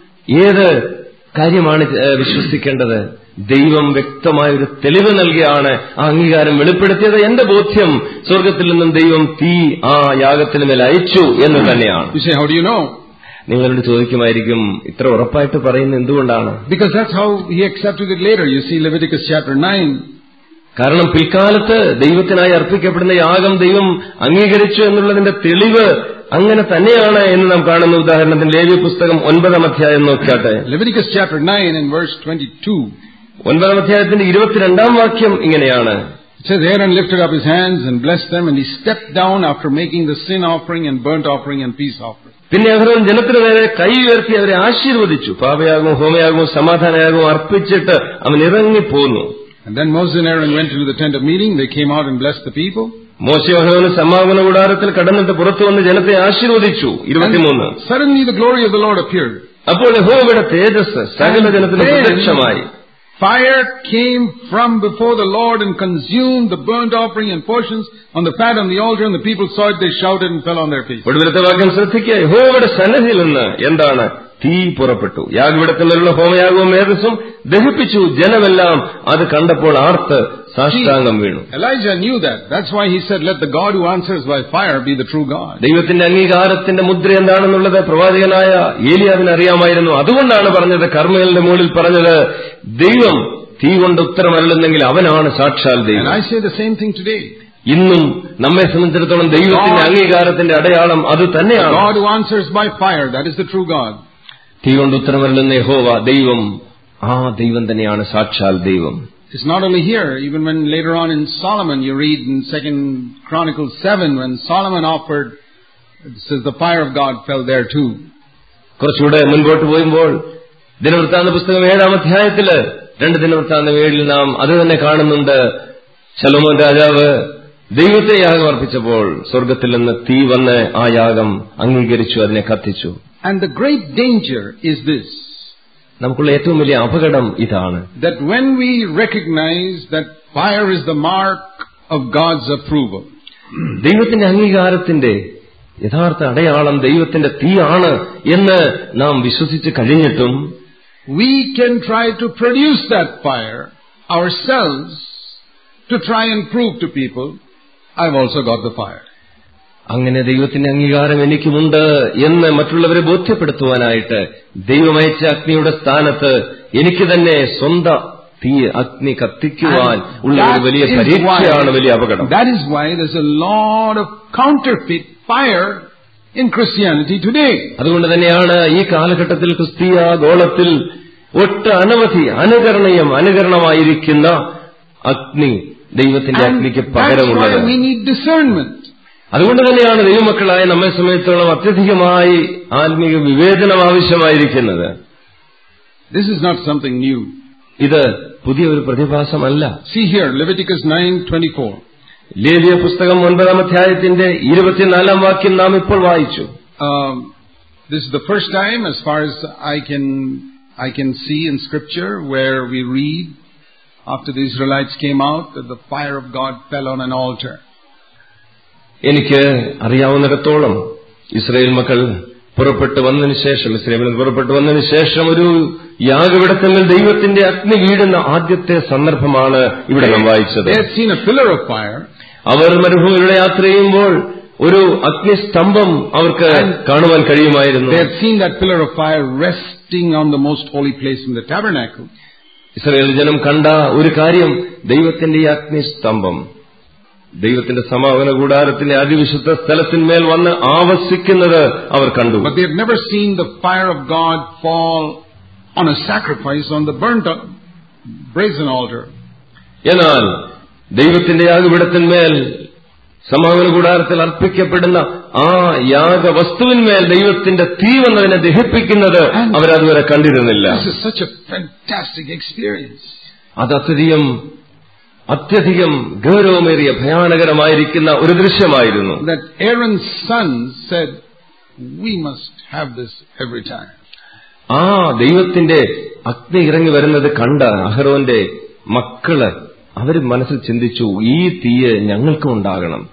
ഏത് കാര്യമാണ് ഏഹ്, വിശ്വസിക്കേണ്ടത് ദൈവം വ്യക്തമായ ഒരു തെളിവ് നൽകിയാണ് ആ അംഗീകാരം വെളിപ്പെടുത്തിയത് എന്റെ ബോധ്യം സ്വർഗത്തിൽ നിന്നും ദൈവം തീ ആ യാഗത്തിന് മേൽ അയച്ചു എന്ന് തന്നെയാണ് You say, how do you know? നിങ്ങളോട് ചോദിക്കുമായിരിക്കും ഇത്ര ഉറപ്പായിട്ട് പറയുന്നത് എന്തുകൊണ്ടാണ് Because that's how he accepted it later. You see Leviticus chapter 9. കാരണം പിൽക്കാലത്ത് ദൈവത്തിനായി അർപ്പിക്കപ്പെടുന്ന യാഗം ദൈവം അംഗീകരിച്ചു എന്നുള്ളതിന്റെ തെളിവ് അങ്ങനെ തന്നെയാണ് എന്ന് നാം കാണുന്ന ഉദാഹരണത്തിന് ലേവ്യ പുസ്തകം ഒൻപതാം അധ്യായം നോക്കിയാട്ടെ Leviticus chapter 9 and verse 22. ഒൻപതാം അധ്യായത്തിന്റെ ഇരുപത്തിരണ്ടാം വാക്യം ഇങ്ങനെയാണ് It says, Aaron lifted up his hands and blessed them, and he stepped down after making the sin offering and burnt offering and peace offering. പിന്നെ അഹ്റോൻ ജനത്തിനു നേരെ കൈ ഉയർത്തി അവരെ ആശീർവദിച്ചു പാപയാകും ഹോമയാകും സമാധാനയാകും അർപ്പിച്ചിട്ട് അവൻ ഇറങ്ങിപ്പോന്നു And then Moses and Aaron went into the tent of meeting. They came out and blessed the people. മോശയോഹോന് സമാഗമന കൂടാരത്തിൽ കടന്നിട്ട് പുറത്തു വന്ന് ജനത്തെ ആശീർവദിച്ചു ഇരുപത്തിമൂന്ന് And suddenly the glory of the Lord appeared. അപ്പോൾ യഹോവയുടെ തേജസ് സകല ജനത്തിന് Then പ്രത്യക്ഷമായി Fire came from before the Lord and consumed the burnt offering and portions on the fat on the altar, and the people saw it, they shouted and fell on their face. ഒടുവിലത്തെ വാക്യം ശ്രദ്ധിക്കുക യഹോവയുടെ സന്നദ്ധിയിൽ നിന്ന് എന്താണ് തീ പുറപ്പെട്ടു യാഗപീഠത്തിലുള്ള ഹോമയാഗവും മേധസ്സും ദഹിപ്പിച്ചു ജനമെല്ലാം അത് കണ്ടപ്പോൾ ആർത്ത് സാഷ്ടാംഗം വീണു Elijah knew that. That's why he said, Let the God who answers by fire be the true God. ദൈവത്തിന്റെ അംഗീകാരത്തിന്റെ മുദ്ര എന്താണെന്നുള്ളത് പ്രവാചകനായ ഏലിയാവിന് അറിയാമായിരുന്നു അതുകൊണ്ടാണ് പറഞ്ഞത് കർമ്മേലിന്റെ മുകളിൽ പറഞ്ഞത് ദൈവം തീ കൊണ്ട് ഉത്തരമല്ലെന്നെങ്കിൽ അവനാണ് സാക്ഷാൽ And ദൈവം I say the same thing today. ഇന്നും നമ്മെ സംബന്ധിച്ചിടത്തോളം ദൈവത്തിന്റെ അംഗീകാരത്തിന്റെ അടയാളം അത് The തന്നെയാണ് God who answers by fire, that is the true God. തീ കൊണ്ട് ഉത്തരമല്ലെന്ന യഹോവ ദൈവം ആ ദൈവം തന്നെയാണ് സാക്ഷാൽ ദൈവം It's not only here, even when later on in Solomon, you read in Second Chronicles 7, when Solomon offered, it says the fire of God fell there too. കുറച്ചുകൂടെ മുൻപോട്ട് പോയുമ്പോൾ ദിനവൃത്താന്ത പുസ്തകം ഏഴാം അധ്യായത്തില് രണ്ട് ദിനവൃത്താന്തം ഏഴിൽ നാം അത് തന്നെ കാണുന്നുണ്ട് ശലോമോൻ രാജാവ് ദൈവത്തെ യാഗം അർപ്പിച്ചപ്പോൾ സ്വർഗത്തിൽ നിന്ന് തീ വന്ന് ആ യാഗം അംഗീകരിച്ചു അതിനെ കത്തിച്ചു And the great danger is this, നമുക്കുള്ള ഏറ്റവും വലിയ അപകടം ഇതാണ് that when we recognize that fire is the mark of God's approval, ദൈവത്തിന്റെ അംഗീകാരത്തിന്റെ യഥാർത്ഥ അടയാളം ദൈവത്തിന്റെ തീയാണ് എന്ന് നാം വിശ്വസിച്ച് കഴിഞ്ഞിട്ടും we can try to produce that fire ourselves to try and prove to people, I've also got the fire. അങ്ങനെ ദൈവത്തിന്റെ അംഗീകാരം എനിക്കുമുണ്ട് എന്ന് മറ്റുള്ളവരെ ബോധ്യപ്പെടുത്തുവാനായിട്ട് ദൈവമയച്ച അഗ്നിയുടെ സ്ഥാനത്ത് എനിക്ക് തന്നെ സ്വന്തം തീ അഗ്നി കത്തിക്കുവാൻ ഉള്ള ഒരു that വലിയ is പരീക്ഷയാണ് why- വലിയ അപകടം that is why there's a lot of counterfeit fire in Christianity today. അതുകൊണ്ട് തന്നെയാണ് ഈ കാലഘട്ടത്തിൽ ക്രിസ്തീയ ഗോളത്തിൽ ഒട്ട് അനവധി അനുകരണീയം അനുകരണമായിരിക്കുന്ന അഗ്നി ദൈവത്തിന്റെ And അഗ്നിക്ക് that's പകരമുള്ളത് why we need discernment. അതുകൊണ്ട് തന്നെയാണ് ദൈവമക്കളായ നമ്മെ സംബന്ധിച്ചോളം അത്യധികമായി ആത്മീയ വിവേചനം ആവശ്യമായിരിക്കുന്നത് This is not something new. ഇത് പുതിയ ഒരു പ്രതിഭാസമല്ല See here, Leviticus 9:24. ലേവിയ പുസ്തകം ഒൻപതാം അധ്യായത്തിന്റെ ഇരുപത്തിനാലാം വാക്യം നാം ഇപ്പോൾ വായിച്ചു Um, this is the first time, as far as I can, I can see in Scripture, where we read after the Israelites came out that the fire of God fell on an altar. എനിക്ക് അറിയാവുന്നിടത്തോളം Israel മക്കൾ പുറപ്പെട്ടു വന്നതിന് ശേഷം ഇസ്രായേലിൽ നിന്ന് പുറപ്പെട്ടു വന്നതിന് ശേഷം ഒരു യാഗവിടത്തിൽ ദൈവത്തിന്റെ അഗ്നി വീഴുന്ന ആദ്യത്തെ സന്ദർഭമാണ് ഇവിടെ നാം വായിച്ചത് They had seen a pillar of fire, അവർ മരുഭൂമിയിലൂടെ യാത്ര ചെയ്യുമ്പോൾ ഒരു അഗ്നിസ്തംഭം അവർക്ക് കാണുവാൻ കഴിയുമായിരുന്നു they had seen that pillar of fire resting on the most holy place in the tabernacle. Israel ജനം കണ്ട ഒരു കാര്യം ദൈവത്തിന്റെ ഈ അഗ്നിസ്തംഭം ദൈവത്തിന്റെ സമാപന കൂടാരത്തിന്റെ അതിവിശുദ്ധ സ്ഥലത്തിന്മേൽ വന്ന് ആവസിക്കുന്നത് അവർ കണ്ടു But they had never seen the fire of God fall on a sacrifice on the burnt uh, brazen altar. എന്നാൽ ദൈവത്തിന്റെ യാഗപീഠത്തിന്മേൽ സമാപന കൂടാരത്തിൽ അർപ്പിക്കപ്പെടുന്ന ആ യാഗവസ്തുവിന്മേൽ ദൈവത്തിന്റെ തീ വന്നതിനെ ദഹിപ്പിക്കുന്നത് അവരതുവരെ കണ്ടിരുന്നില്ല This is such a fantastic experience. അത് അത്യധികം അത്യധികം ഗൗരവമേറിയ ഭയാനകരമായിരിക്കുന്ന ഒരു ദൃശ്യമായിരുന്നു That Aaron's sons said, we must have this every time. ആ ദൈവത്തിന്റെ അഗ്നി ഇറങ്ങി വരുന്നത് കണ്ട അഹ്റോന്റെ മക്കള് അവർ മനസ്സിൽ ചിന്തിച്ചു ഈ തീയ് ഞങ്ങൾക്കും ഉണ്ടാകണം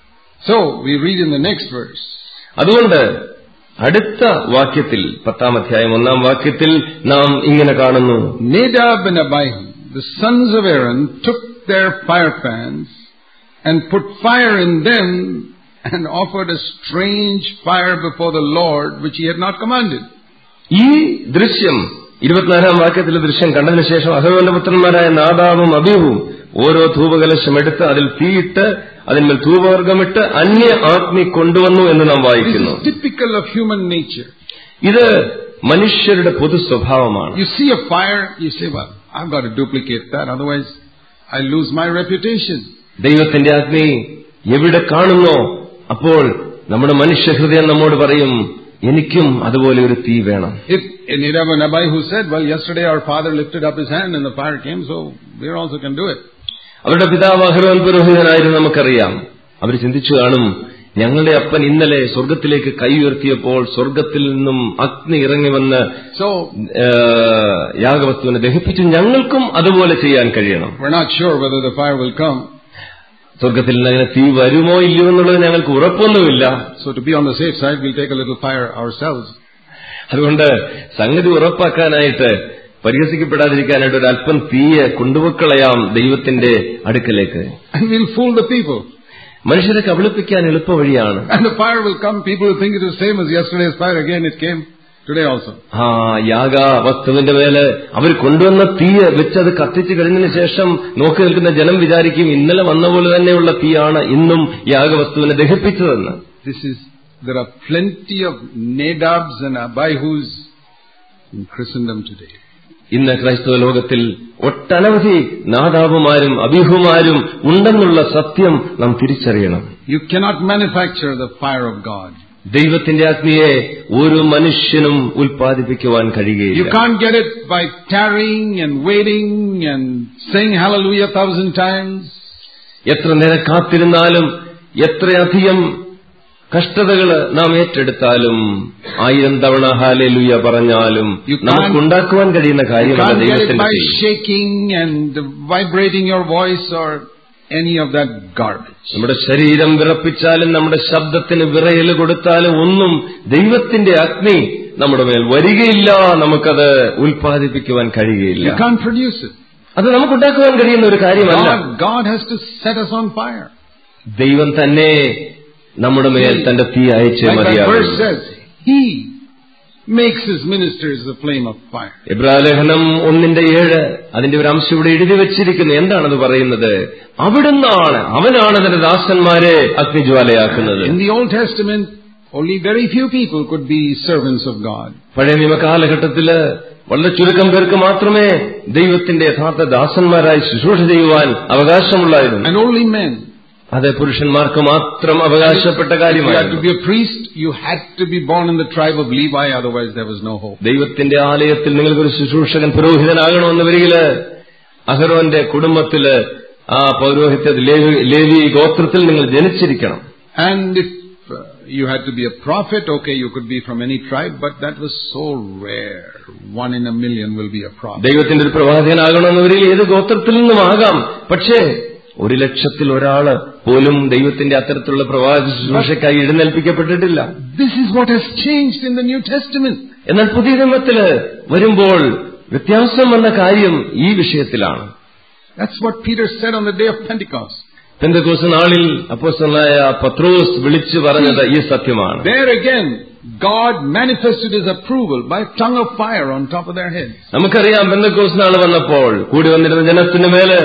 So we read in the next verse. അതുകൊണ്ട് അടുത്ത വാക്യത്തിൽ പത്താം അധ്യായം ഒന്നാം വാക്യത്തിൽ നാം ഇങ്ങനെ കാണുന്നു Nadab and Abihu, the sons of Aaron, took their fire pans and put fire in them and offered a strange fire before the Lord, which he had not commanded. ഈ ദൃശ്യം ഇരുപത്തിനാലാം വാക്യത്തിലെ ദൃശ്യം കണ്ടതിനു ശേഷം അഹരോന്റെ പുത്രന്മാരായ നാദാവും അബീവും ഓരോ ധൂപകലശം എടുത്ത് അതിൽ തീയിട്ട് അതിന്മേൽ ധൂപവർഗമിട്ട് അന്യ ആഗ്നി കൊണ്ടുവന്നു എന്ന് നാം This വായിക്കുന്നു is typical of human nature. ഇത് മനുഷ്യരുടെ പൊതു സ്വഭാവമാണ് You see a fire, you say, well, I've got to duplicate that, otherwise I lose my reputation. ദൈവത്തിന്റെ അഗ്നി എവിടെ കാണുന്നോ അപ്പോൾ നമ്മുടെ മനുഷ്യഹൃദയം നമ്മോട് പറയും എനിക്കും അതുപോലെ ഒരു തീ വേണം If Nadab and Abihu said, well, yesterday our father lifted up his hand and the fire came, so we also can do it. അവരുടെ പിതാവ് അഹരോൻ പുരോഹിതനായിരുന്നു നമുക്കറിയാം അവർ ചിന്തിച്ചു കാണും ഞങ്ങളുടെ അപ്പൻ ഇന്നലെ സ്വർഗത്തിലേക്ക് കൈ ഉയർത്തിയപ്പോൾ സ്വർഗത്തിൽ നിന്നും അഗ്നി ഇറങ്ങി വന്ന് So ആ, യാഗവസ്തുവിനെ ദഹിപ്പിച്ചു ഞങ്ങൾക്കും അതുപോലെ ചെയ്യാൻ കഴിയണം we're not sure whether the fire will come. സ്വർഗത്തിൽ നിന്ന് അങ്ങനെ തീ വരുമോ ഇല്ലയോ എന്നുള്ളത് ഞങ്ങൾക്ക് ഉറപ്പൊന്നുമില്ല So to be on the safe side, we'll take a little fire ourselves. അതുകൊണ്ട് സംഗതി ഉറപ്പാക്കാനായിട്ട് പരിഹസിക്കപ്പെടാതിരിക്കാനായിട്ട് ഒരു അല്പം തീയെ കൊണ്ടുപോക്കളയാം ദൈവത്തിന്റെ അടുക്കലേക്ക് And we'll fool the people. മനുഷ്യരെ കബളിപ്പിക്കാൻ എളുപ്പ വഴിയാണ് And the fire will come. People will think it is same as yesterday's fire. Again, it came today also. ആ യാഗ വസ്തുവിന്റെ മേല് അവർ കൊണ്ടുവന്ന തീയെ വെച്ചത് കത്തിച്ചു കഴിഞ്ഞതിന് ശേഷം നോക്കി നിൽക്കുന്ന ജനം വിചാരിക്കും ഇന്നലെ വന്ന പോലെ തന്നെയുള്ള തീയാണ് ഇന്നും യാഗവസ്തുവിനെ ദഹിപ്പിച്ചതെന്ന് This is, there are plenty of Nadabs and Abihus in Christendom today. ഇന്ന് ക്രൈസ്തവ ലോകത്തിൽ ഒട്ടനവധി നാദാവുമാരും അഭിഹുമാരും ഉണ്ടെന്നുള്ള സത്യം നാം തിരിച്ചറിയണം You cannot manufacture the fire of God. ദൈവത്തിന്റെ അഗ്നിയെ ഒരു മനുഷ്യനും ഉൽപ്പാദിപ്പിക്കുവാൻ You കഴിയുകയില്ല can't get it by tarrying and waiting and saying hallelujah a thousand times. എത്ര നേരം കാത്തിരുന്നാലും എത്രയധികം കഷ്ടതകൾ നാം ഏറ്റെടുത്താലും ആയിരം തവണ ഹാലേലുയ പറഞ്ഞാലും You can't- നമുക്കുണ്ടാക്കുവാൻ കഴിയുന്ന You കാര്യമല്ല can't get it ദൈവത്തിന്റെ by തീ. shaking and vibrating your voice or any of that garbage. നമ്മുടെ ശരീരം വിറപ്പിച്ചാലും നമ്മുടെ ശബ്ദത്തിന് വിറയൽ കൊടുത്താലും ഒന്നും ദൈവത്തിന്റെ അഗ്നി നമ്മുടെ മേൽ വരികയില്ല നമുക്കത് ഉൽപ്പാദിപ്പിക്കുവാൻ കഴിയുകയില്ല You can't produce it. അത് നമുക്കുണ്ടാക്കുവാൻ കഴിയുന്ന ഒരു കാര്യമല്ല God, God has to set us on fire. ദൈവം തന്നെ നമ്മുടെ മേൽ തന്റെ തീ അയച്ചേ Like that മതിയാകും verse says, He makes His ministers a flame of fire. ഇബ്രാലേഖനം ഒന്നിന്റെ ഏഴ് അതിന്റെ ഒരു അംശം ഇവിടെ എഴുതി വെച്ചിരിക്കുന്നു എന്താണത് പറയുന്നത് അവിടുന്നാണ് അവനാണ് തന്റെ ദാസന്മാരെ അഗ്നിജ്വാലയാക്കുന്നത് In the Old Testament, only very few people could be servants of God. പഴയ നിയമ കാലഘട്ടത്തില് വളരെ ചുരുക്കം പേർക്ക് മാത്രമേ ദൈവത്തിന്റെ യഥാർത്ഥ ദാസന്മാരായി ശുശ്രൂഷ ചെയ്യുവാൻ അവകാശമുള്ളായിരുന്നു And only men. അത് പുരുഷന്മാർക്ക് മാത്രം അവകാശപ്പെട്ട If you had to കാര്യമായിരുന്നു be a priest, you had to be born in the tribe of Levi, otherwise there was no hope. ദൈവത്തിന്റെ ആലയത്തിൽ നിങ്ങൾക്കൊരു ശുശ്രൂഷകൻ പുരോഹിതനാകണമെന്ന് വരികില് അഹരോന്റെ കുടുംബത്തില് ആ പൗരോഹിത്യ ലേവി ലേവി ഗോത്രത്തിൽ നിങ്ങൾ ജനിച്ചിരിക്കണം And if uh, you had to be a prophet, okay, you could be from any tribe, but that was so rare. One in a million will be a prophet. ദൈവത്തിന്റെ ഒരു പ്രവാചകനാകണമെന്ന് വരികിൽ ഏത് ഗോത്രത്തിൽ നിന്നും ആകാം പക്ഷേ ഒരു ലക്ഷത്തിൽ ഒരാള് പോലും ദൈവത്തിന്റെ അത്തരത്തിലുള്ള പ്രവാചക ശുശ്രൂഷയ്ക്കായി എഴുന്നേൽപ്പിക്കപ്പെട്ടിട്ടില്ല This is what has changed in the New Testament. എന്നാൽ പുതിയ നിയമത്തില് വരുമ്പോൾ വ്യത്യാസം വന്ന കാര്യം ഈ വിഷയത്തിലാണ് That's what Peter said on the day of Pentecost. പെന്തക്കോസ് നാളിൽ അപ്പോസ്തലനായ പത്രോസ് വിളിച്ചു പറഞ്ഞത് ഈ സത്യമാണ് There again, God manifested His approval by a tongue of fire on top of their heads. നമുക്കറിയാം പെന്തക്കോസ് നാൾ വന്നപ്പോൾ കൂടി വന്നിരുന്ന ജനത്തിന് മേല്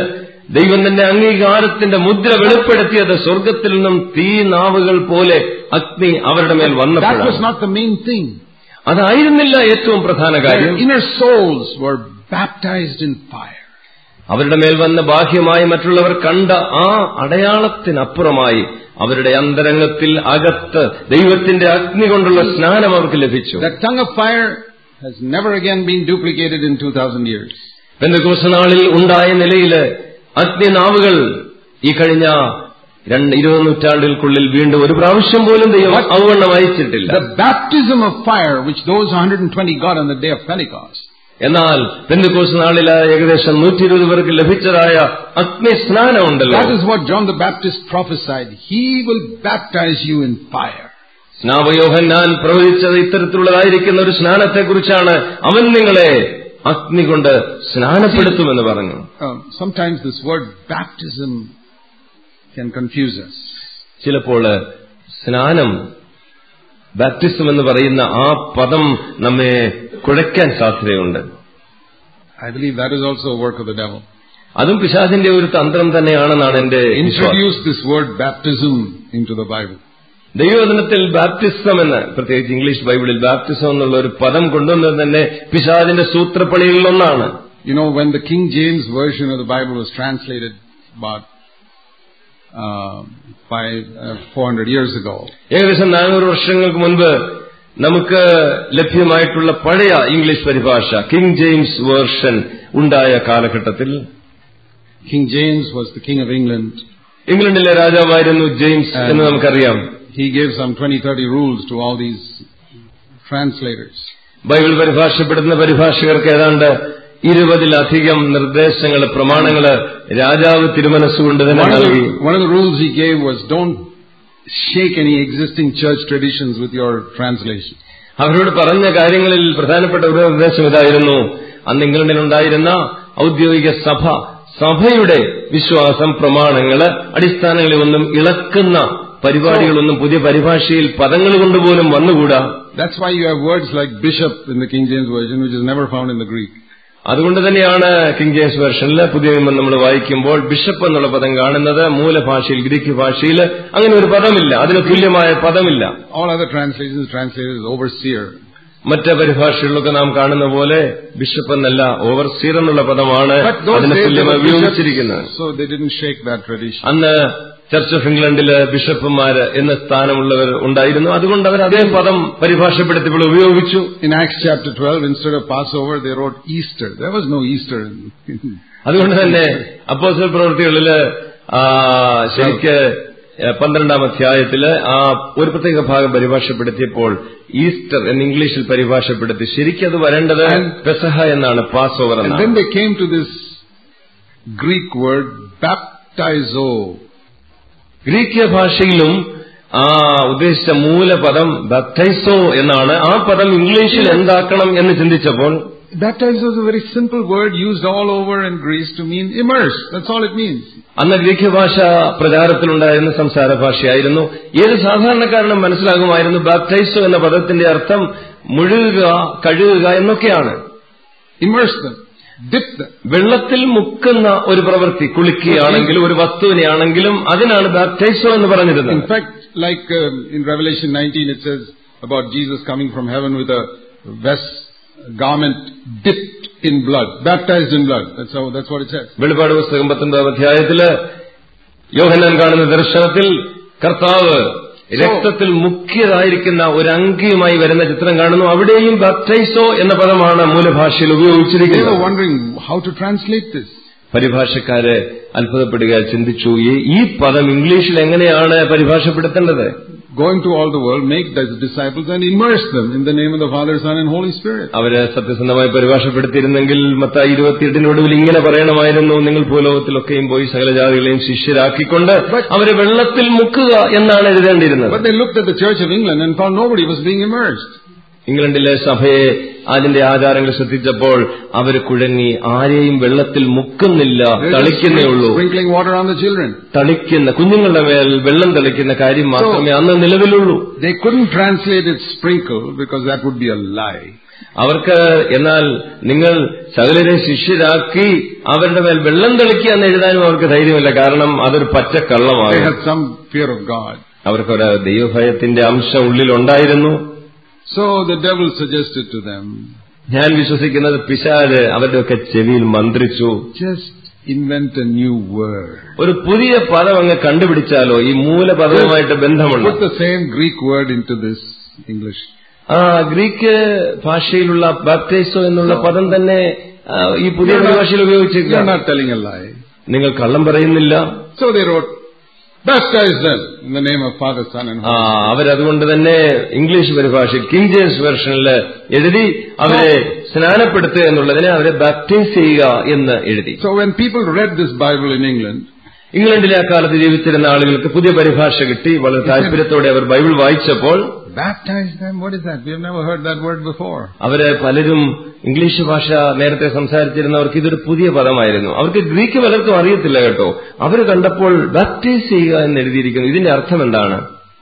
ദൈവം തന്റെ അംഗീകാരത്തിന്റെ മുദ്ര വെളിപ്പെടുത്തിയത് സ്വർഗത്തിൽ നിന്നും തീ നാവുകൾ പോലെ അഗ്നി അവരുടെ മേൽ That was വന്നപ്പോഴാണ് not the main thing. അതായിരുന്നില്ല ഏറ്റവും പ്രധാന കാര്യം Their inner souls were baptized in fire. അവരുടെ മേൽ വന്ന ബാഹ്യമായി മറ്റുള്ളവർ കണ്ട ആ അടയാളത്തിനപ്പുറമായി അവരുടെ അന്തരംഗത്തിൽ അകത്ത് ദൈവത്തിന്റെ അഗ്നി കൊണ്ടുള്ള സ്നാനം അവർക്ക് ലഭിച്ചു That tongue of fire has never again been duplicated in 2000 years. പെന്തക്കോസ്തനാളിൽ ഉണ്ടായ നിലയില് അഗ്നിനാവുകൾ ഈ കഴിഞ്ഞ രണ്ട് ഇരുപത് നൂറ്റാണ്ടുകൾക്കുള്ളിൽ വീണ്ടും ഒരു പ്രാവശ്യം പോലും ദൈവം ഔവണ്ണം അയച്ചിട്ടില്ല The baptism of fire which those 120 got on the day of Pentecost എന്നാൽ പെന്തക്കോസ് നാളിൽ ഏകദേശം നൂറ്റി ഇരുപത് പേർക്ക് ലഭിച്ചതായ അഗ്നി സ്നാനമുണ്ടല്ലോ That is what John the Baptist prophesied. He will baptize you in fire. സ്നാപയോഹന്നാൻ പ്രവചിച്ചത് ഇത്തരത്തിലുള്ളതായിരിക്കുന്ന ഒരു സ്നാനത്തെക്കുറിച്ചാണ് അവൻ നിങ്ങളെ അഗ്നി കൊണ്ട് സ്നാനപ്പെടുത്തുമെന്ന് പറഞ്ഞു Um, sometimes this word baptism can confuse us. ചിലപ്പോൾ സ്നാനം ബാപ്റ്റിസം എന്ന് പറയുന്ന ആ പദം നമ്മെ കുഴയ്ക്കാൻ സാധ്യതയുണ്ട് I believe that is also a work of the devil. അതും പിശാചിന്റെ ഒരു തന്ത്രം തന്നെയാണെന്നാണ് എന്റെ വിശ്വാസം Introduce this word baptism into the Bible. ദൈവവചനത്തിൽ ബാപ്റ്റിസം എന്ന് പ്രത്യേകിച്ച് ഇംഗ്ലീഷ് ബൈബിളിൽ ബാപ്റ്റിസം എന്നുള്ള ഒരു പദം കൊണ്ടുവന്നത് തന്നെ പിശാചിന്റെ സൂത്രപ്പണികളിലൊന്നാണ് You know, when the King James version of the Bible was translated about uh, five, uh, 400 years ago, ഏകദേശം നാനൂറ് വർഷങ്ങൾക്ക് മുൻപ് നമുക്ക് ലഭ്യമായിട്ടുള്ള പഴയ ഇംഗ്ലീഷ് പരിഭാഷ കിങ് ജെയിംസ് വേർഷൻ ഉണ്ടായ കാലഘട്ടത്തിൽ King James was the King of England. ഇംഗ്ലണ്ടിലെ രാജാവായിരുന്നു ജെയിംസ് എന്ന് നമുക്കറിയാം He gave some 20, 30 rules to all these translators. Bible പരിഭാഷപ്പെടുന്ന പരിഭാഷകർക്ക് ഏതാണ്ട് ഇരുപതിലധികം നിർദ്ദേശങ്ങൾ പ്രമാണങ്ങള് രാജാവ് തിരുമനസ്സുകൊണ്ട് തന്നെ One of, നൽകി the, one of the rules he gave was don't shake any existing church traditions with your translation. അവരോട് പറഞ്ഞ കാര്യങ്ങളിൽ പ്രധാനപ്പെട്ട ഒരു നിർദ്ദേശം ഇതായിരുന്നു അന്ന് ഇംഗ്ലണ്ടിലുണ്ടായിരുന്ന ഔദ്യോഗിക സഭ സഭയുടെ വിശ്വാസം പ്രമാണങ്ങള് അടിസ്ഥാനങ്ങളിൽ ഒന്നും ഇളക്കുന്ന പരിപാടികളൊന്നും പുതിയ പരിഭാഷയിൽ പദങ്ങൾ കൊണ്ടുപോലും വന്നുകൂടാ That's why you have words like bishop in the King James Version, which is never found in the Greek. അതുകൊണ്ട് തന്നെയാണ് കിങ് ജെയിംസ് വെർഷനിൽ പുതിയ നിയമം നമ്മൾ വായിക്കുമ്പോൾ ബിഷപ്പ് എന്നുള്ള പദം കാണുന്നത് മൂലഭാഷയിൽ ഗ്രീക്ക് ഭാഷയിൽ അങ്ങനെ ഒരു പദമില്ല അതിന് തുല്യമായ പദമില്ല All other translations translated as overseer. മറ്റ് പരിഭാഷകളിലൊക്കെ നാം കാണുന്ന പോലെ ബിഷപ്പ് എന്നല്ല ഓവർസീർ എന്നുള്ള പദമാണ് But those അതിന് days there തുല്യമായി were ഉപയോഗിച്ചിരിക്കുന്നത് bishops, so they didn't shake that tradition. അന്ന് ചർച്ച് ഓഫ് ഇംഗ്ലണ്ടില് ബിഷപ്പുമാര് എന്ന സ്ഥാനമുള്ളവർ ഉണ്ടായിരുന്നു അതുകൊണ്ട് അവർ അതേ പദം പരിഭാഷപ്പെടുത്തിയപ്പോൾ ഉപയോഗിച്ചു In Acts chapter 12, instead of Passover, they wrote Easter. There was no Easter. in- അതുകൊണ്ട് തന്നെ അപ്പോസൽ പ്രവൃത്തികളില് ആ, ശരിക്ക് പന്ത്രണ്ടാം അധ്യായത്തില് ആ ഒരു പ്രത്യേക ഭാഗം പരിഭാഷപ്പെടുത്തിയപ്പോൾ ഈസ്റ്റർ എന്ന് ഇംഗ്ലീഷിൽ പരിഭാഷപ്പെടുത്തി ശരിക്കും അത് വരേണ്ടത് പെസഹ എന്നാണ് പാസ് ഓവർ And എന്നാണ് then they came to this Greek word, baptizo. Greek ഭാഷയിലും ആ ഉദ്ദേശിച്ച മൂലപദം ബപ്റ്റൈസോ എന്നാണ് ആ പദം ഇംഗ്ലീഷിൽ എന്താക്കണം എന്ന് ചിന്തിച്ചപ്പോൾ Baptizo is a very simple word used all over in Greece to mean immerse. That's all it means. അന്ന് ഗ്രീക്ക് ഭാഷ പ്രചാരത്തിലുണ്ടായിരുന്ന സംസാര ഭാഷയായിരുന്നു ഏത് സാധാരണക്കാരനും മനസ്സിലാകുമായിരുന്നു ബാപ്റ്റൈസോ എന്ന പദത്തിന്റെ അർത്ഥം മുഴുകുക കഴുകുക എന്നൊക്കെയാണ് Immerse them. Dip them. വെള്ളത്തിൽ മുക്കുന്ന ഒരു പ്രവൃത്തി കുളിക്കുകയാണെങ്കിലും ഒരു വസ്തുവിനെയാണെങ്കിലും അതിനാണ് ബാപ്റ്റൈസോ എന്ന് പറഞ്ഞിരുന്നത് In fact, like um, in Revelation 19, it says about Jesus coming from heaven with a vest, garment dipped in blood, baptized in blood. That's how. That's what it says. വെളിപാട് പുസ്തകം പത്തൊൻപതാം അധ്യായത്തില് യോഹന്നാൻ കാണുന്ന ദർശനത്തിൽ കർത്താവ് രക്തത്തിൽ മുഖ്യതായിരിക്കുന്ന ഒരു അങ്കിയുമായി വരുന്ന ചിത്രം കാണുന്നു അവിടെയും ബാപ്റ്റൈസോ എന്ന പദമാണ് മൂലഭാഷയിൽ They were ഉപയോഗിച്ചിരിക്കുന്നത് wondering how to translate this. പരിഭാഷക്കാര് അത്ഭുതപ്പെടുക ചിന്തിച്ചു ഈ- ഈ പദം ഇംഗ്ലീഷിൽ എങ്ങനെയാണ് പരിഭാഷപ്പെടുത്തേണ്ടത് Going to all the world, make the disciples and immerse them in the name of the Father, Son, and Holy Spirit. അവര് സത്യസന്ധമായി പരിഭാഷപ്പെടുത്തിയിരുന്നെങ്കിൽ മത്തായി ഇരുപത്തിയെട്ടിനൊടുവിൽ ഇങ്ങനെ പറയണമായിരുന്നു നിങ്ങൾ ഭൂലോകത്തിലൊക്കെയും പോയി സകല ജാതികളെയും ശിഷ്യരാക്കിക്കൊണ്ട് അവരെ വെള്ളത്തിൽ മുക്കുക എന്നാണ് എഴുതേണ്ടിയിരുന്നത് But they looked at the Church of England and found nobody was being immersed. ഇംഗ്ലണ്ടിലെ സഭയെ അതിന്റെ ആചാരങ്ങൾ ശ്രദ്ധിച്ചപ്പോൾ അവർ കുഴങ്ങി ആരെയും വെള്ളത്തിൽ മുക്കുന്നില്ല They were just തളിക്കുന്നേ ഉള്ളൂ sprinkling water on the children. തളിക്കുന്ന കുഞ്ഞുങ്ങളുടെ മേൽ വെള്ളം തളിക്കുന്ന കാര്യം മാത്രമേ അന്ന് നിലവിലുള്ളൂ They couldn't translate it sprinkle because that would be a lie. അവർക്ക് എന്നാൽ നിങ്ങൾ സകലരെ ശിഷ്യരാക്കി അവരുടെ മേൽ വെള്ളം തെളിക്കുക എന്ന് എഴുതാനും അവർക്ക് ധൈര്യമില്ല കാരണം അതൊരു They പച്ചക്കള്ളമാകും had some fear of God. അവർക്കൊരു ദൈവഭയത്തിന്റെ അംശം ഉള്ളിലുണ്ടായിരുന്നു So the devil suggested to them, ഞാൻ വിശ്വസിക്കുന്നത് പിശാല് അവരുടെയൊക്കെ ചെവിയിൽ മന്ത്രിച്ചു just invent a new word. ഒരു പുതിയ പദം അങ്ങ് കണ്ടുപിടിച്ചാലോ ഈ മൂലപദവുമായിട്ട് ബന്ധമുള്ള Put the same Greek word into this English. ആ ഗ്രീക്ക് ഭാഷയിലുള്ള ബാപ്റ്റൈസോ എന്നുള്ള പദം തന്നെ ആ, ഈ പുതിയ You're not- ഭാഷയിൽ You're ഉപയോഗിച്ചേക്കുക not telling a lie. നിങ്ങൾ കള്ളം പറയുന്നില്ല So they wrote, baptize them in the name of Father, Son and ആ Holy അവരതുകൊണ്ട് തന്നെ ഇംഗ്ലീഷ് പരിഭാഷയിൽ കിങ് ജെയിംസ് വെർഷനിൽ എഴുതി അവരെ സ്നാനപ്പെടുത്തുക എന്നുള്ളതിനെ അവരെ ബാപ്റ്റൈസ് ചെയ്യുക എന്ന് എഴുതി So when people read this Bible in England, ഇംഗ്ലണ്ടിലെ അക്കാലത്ത് ജീവിച്ചിരുന്ന ആളുകൾക്ക് പുതിയ പരിഭാഷ കിട്ടി വളരെ താല്പര്യത്തോടെ അവർ ബൈബിൾ വായിച്ചപ്പോൾ baptize them, what is that? We have never heard that word before. അവര് പലരും ഇംഗ്ലീഷ് ഭാഷ നേരത്തെ സംസാരിച്ചിരുന്നവർക്ക് ഇതൊരു പുതിയ പദമായിരുന്നു അവർക്ക് ഗ്രീക്ക് പലർക്കും അറിയത്തില്ല കേട്ടോ അവർ കണ്ടപ്പോൾ ബാപ്റ്റൈസ് ചെയ്യുക എന്ന് എഴുതിയിരിക്കുന്നു ഇതിന്റെ അർത്ഥം എന്താണ്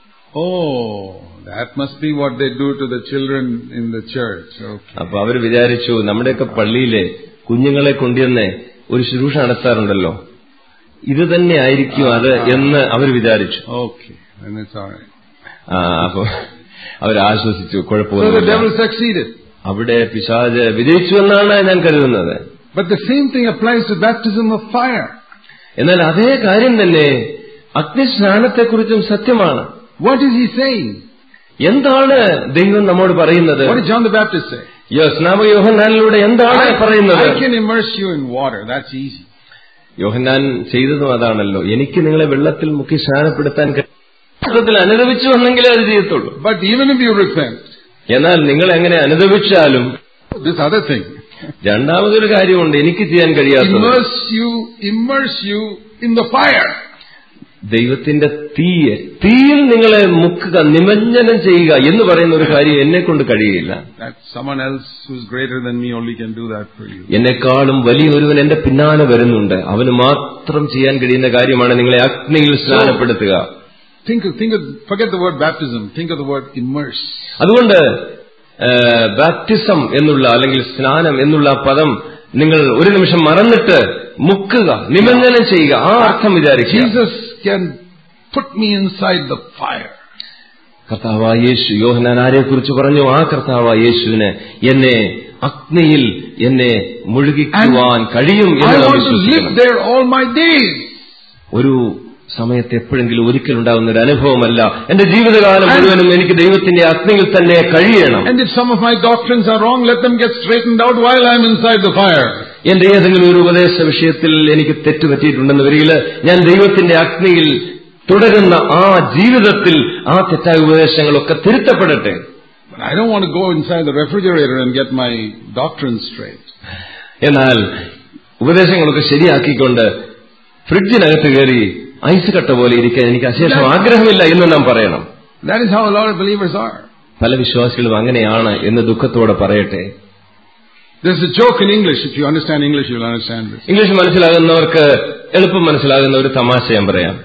Oh, that must be what they do to the children in the church. Okay. അപ്പൊ അവർ വിചാരിച്ചു നമ്മുടെയൊക്കെ പള്ളിയിലെ കുഞ്ഞുങ്ങളെ കൊണ്ടുവന്ന് ഒരു ശുശ്രൂഷ നടത്താറുണ്ടല്ലോ ഇത് തന്നെ ആയിരിക്കും അത് എന്ന് അവർ വിചാരിച്ചു Okay, then it's alright. ആ അപ്പൊ അവർ ആശ്വസിച്ചു So the കുഴപ്പമൊന്നുമില്ല devil succeeded. അവിടെ പിശാജ് വിജയിച്ചു എന്നാണ് ഞാൻ കരുതുന്നത് But the same thing applies to baptism of fire. എന്നാൽ അതേ കാര്യം തന്നെ അഗ്നിസ്നാനത്തെക്കുറിച്ചും സത്യമാണ് What is he saying? എന്താണ് ദൈവം നമ്മോട് പറയുന്നത് What did John the Baptist say? സ്നാപക യോഹന്നാനിലൂടെ എന്താണ് പറയുന്നത് I can immerse you in water. That's easy. യോഹന്നാൻ ചെയ്തതും അതാണല്ലോ എനിക്ക് നിങ്ങളെ വെള്ളത്തിൽ മുക്കി സ്നാനപ്പെടുത്താൻ കഴിയും. യഥാർത്ഥത്തിൽ അനുദവിച്ചു വന്നെങ്കിലേ അത് ചെയ്യത്തുള്ളൂ But even if you repent, എന്നാൽ നിങ്ങൾ എങ്ങനെ അനുദവിച്ചാലും this other thing, രണ്ടാമതൊരു കാര്യമുണ്ട് എനിക്ക് ചെയ്യാൻ കഴിയാത്തത് immerse you, immerse you in the fire. ദൈവത്തിന്റെ തീയെ തീയിൽ നിങ്ങളെ മുക്കുക നിമഞ്ജനം ചെയ്യുക എന്ന് പറയുന്ന ഒരു കാര്യം എന്നെ കൊണ്ട് കഴിയില്ല That someone else who's greater than me only can do that for you. എന്നെക്കാളും വലിയൊരുവൻ എന്റെ പിന്നാലെ വരുന്നുണ്ട് അവന് മാത്രം ചെയ്യാൻ കഴിയുന്ന കാര്യമാണ് നിങ്ങളെ അഗ്നിയിൽ സ്നാനപ്പെടുത്തുക Think of, think of, forget the word baptism. Think of the word immerse. അതുകൊണ്ട് ബാപ്റ്റിസം എന്നുള്ള അല്ലെങ്കിൽ സ്നാനം എന്നുള്ള ആ പദം നിങ്ങൾ ഒരു നിമിഷം മറന്നിട്ട് മുക്കുക നിമഞ്ജനം ചെയ്യുക ആ അർത്ഥം വിചാരിക്കുക Jesus can put me inside the fire. കർത്താവായ യേശു യോഹനാൻ ആരെക്കുറിച്ച് പറഞ്ഞു ആ കർത്താവായ യേശുവിന് എന്നെ അഗ്നിയിൽ എന്നെ മുഴുകിക്കുവാൻ കഴിയും എന്ന് I നാം want to live വിശ്വസിക്കണം. there all my days. ഒരു സമയത്ത് എപ്പോഴെങ്കിലും ഒരിക്കലുണ്ടാകുന്ന ഒരു അനുഭവമല്ല എന്റെ ജീവിതകാലം മുഴുവനും എനിക്ക് ദൈവത്തിന്റെ അഗ്നിയിൽ തന്നെ കഴിയണം And if some of my doctrines are wrong, let them get straightened out while I'm inside the fire. എന്റെ ഏതെങ്കിലും ഒരു ഉപദേശ വിഷയത്തിൽ എനിക്ക് തെറ്റുപറ്റിയിട്ടുണ്ടെന്ന് വരികിൽ ഞാൻ ദൈവത്തിന്റെ അഗ്നിയിൽ തുടരുന്ന ആ ജീവിതത്തിൽ ആ തെറ്റായ ഉപദേശങ്ങളൊക്കെ തിരുത്തപ്പെടട്ടെ But I don't want to go inside the refrigerator and get my doctrines straight. എന്നാൽ ഉപദേശങ്ങളൊക്കെ ശരിയാക്കിക്കൊണ്ട് ഫ്രിഡ്ജിനകത്ത് കയറി ഐസ് കട്ട പോലെ ഇരിക്കാൻ എനിക്ക് അശേഷം ആഗ്രഹമില്ല എന്ന് നാം പറയണം That is how a lot of believers are. പല വിശ്വാസികളും അങ്ങനെയാണ് എന്ന് ദുഃഖത്തോടെ പറയട്ടെ There's a joke in English. If you understand English, you'll understand this. English മനസ്സിലാകുന്നവർക്ക് എളുപ്പം മനസ്സിലാകുന്ന ഒരു തമാശ ഞാൻ പറയാം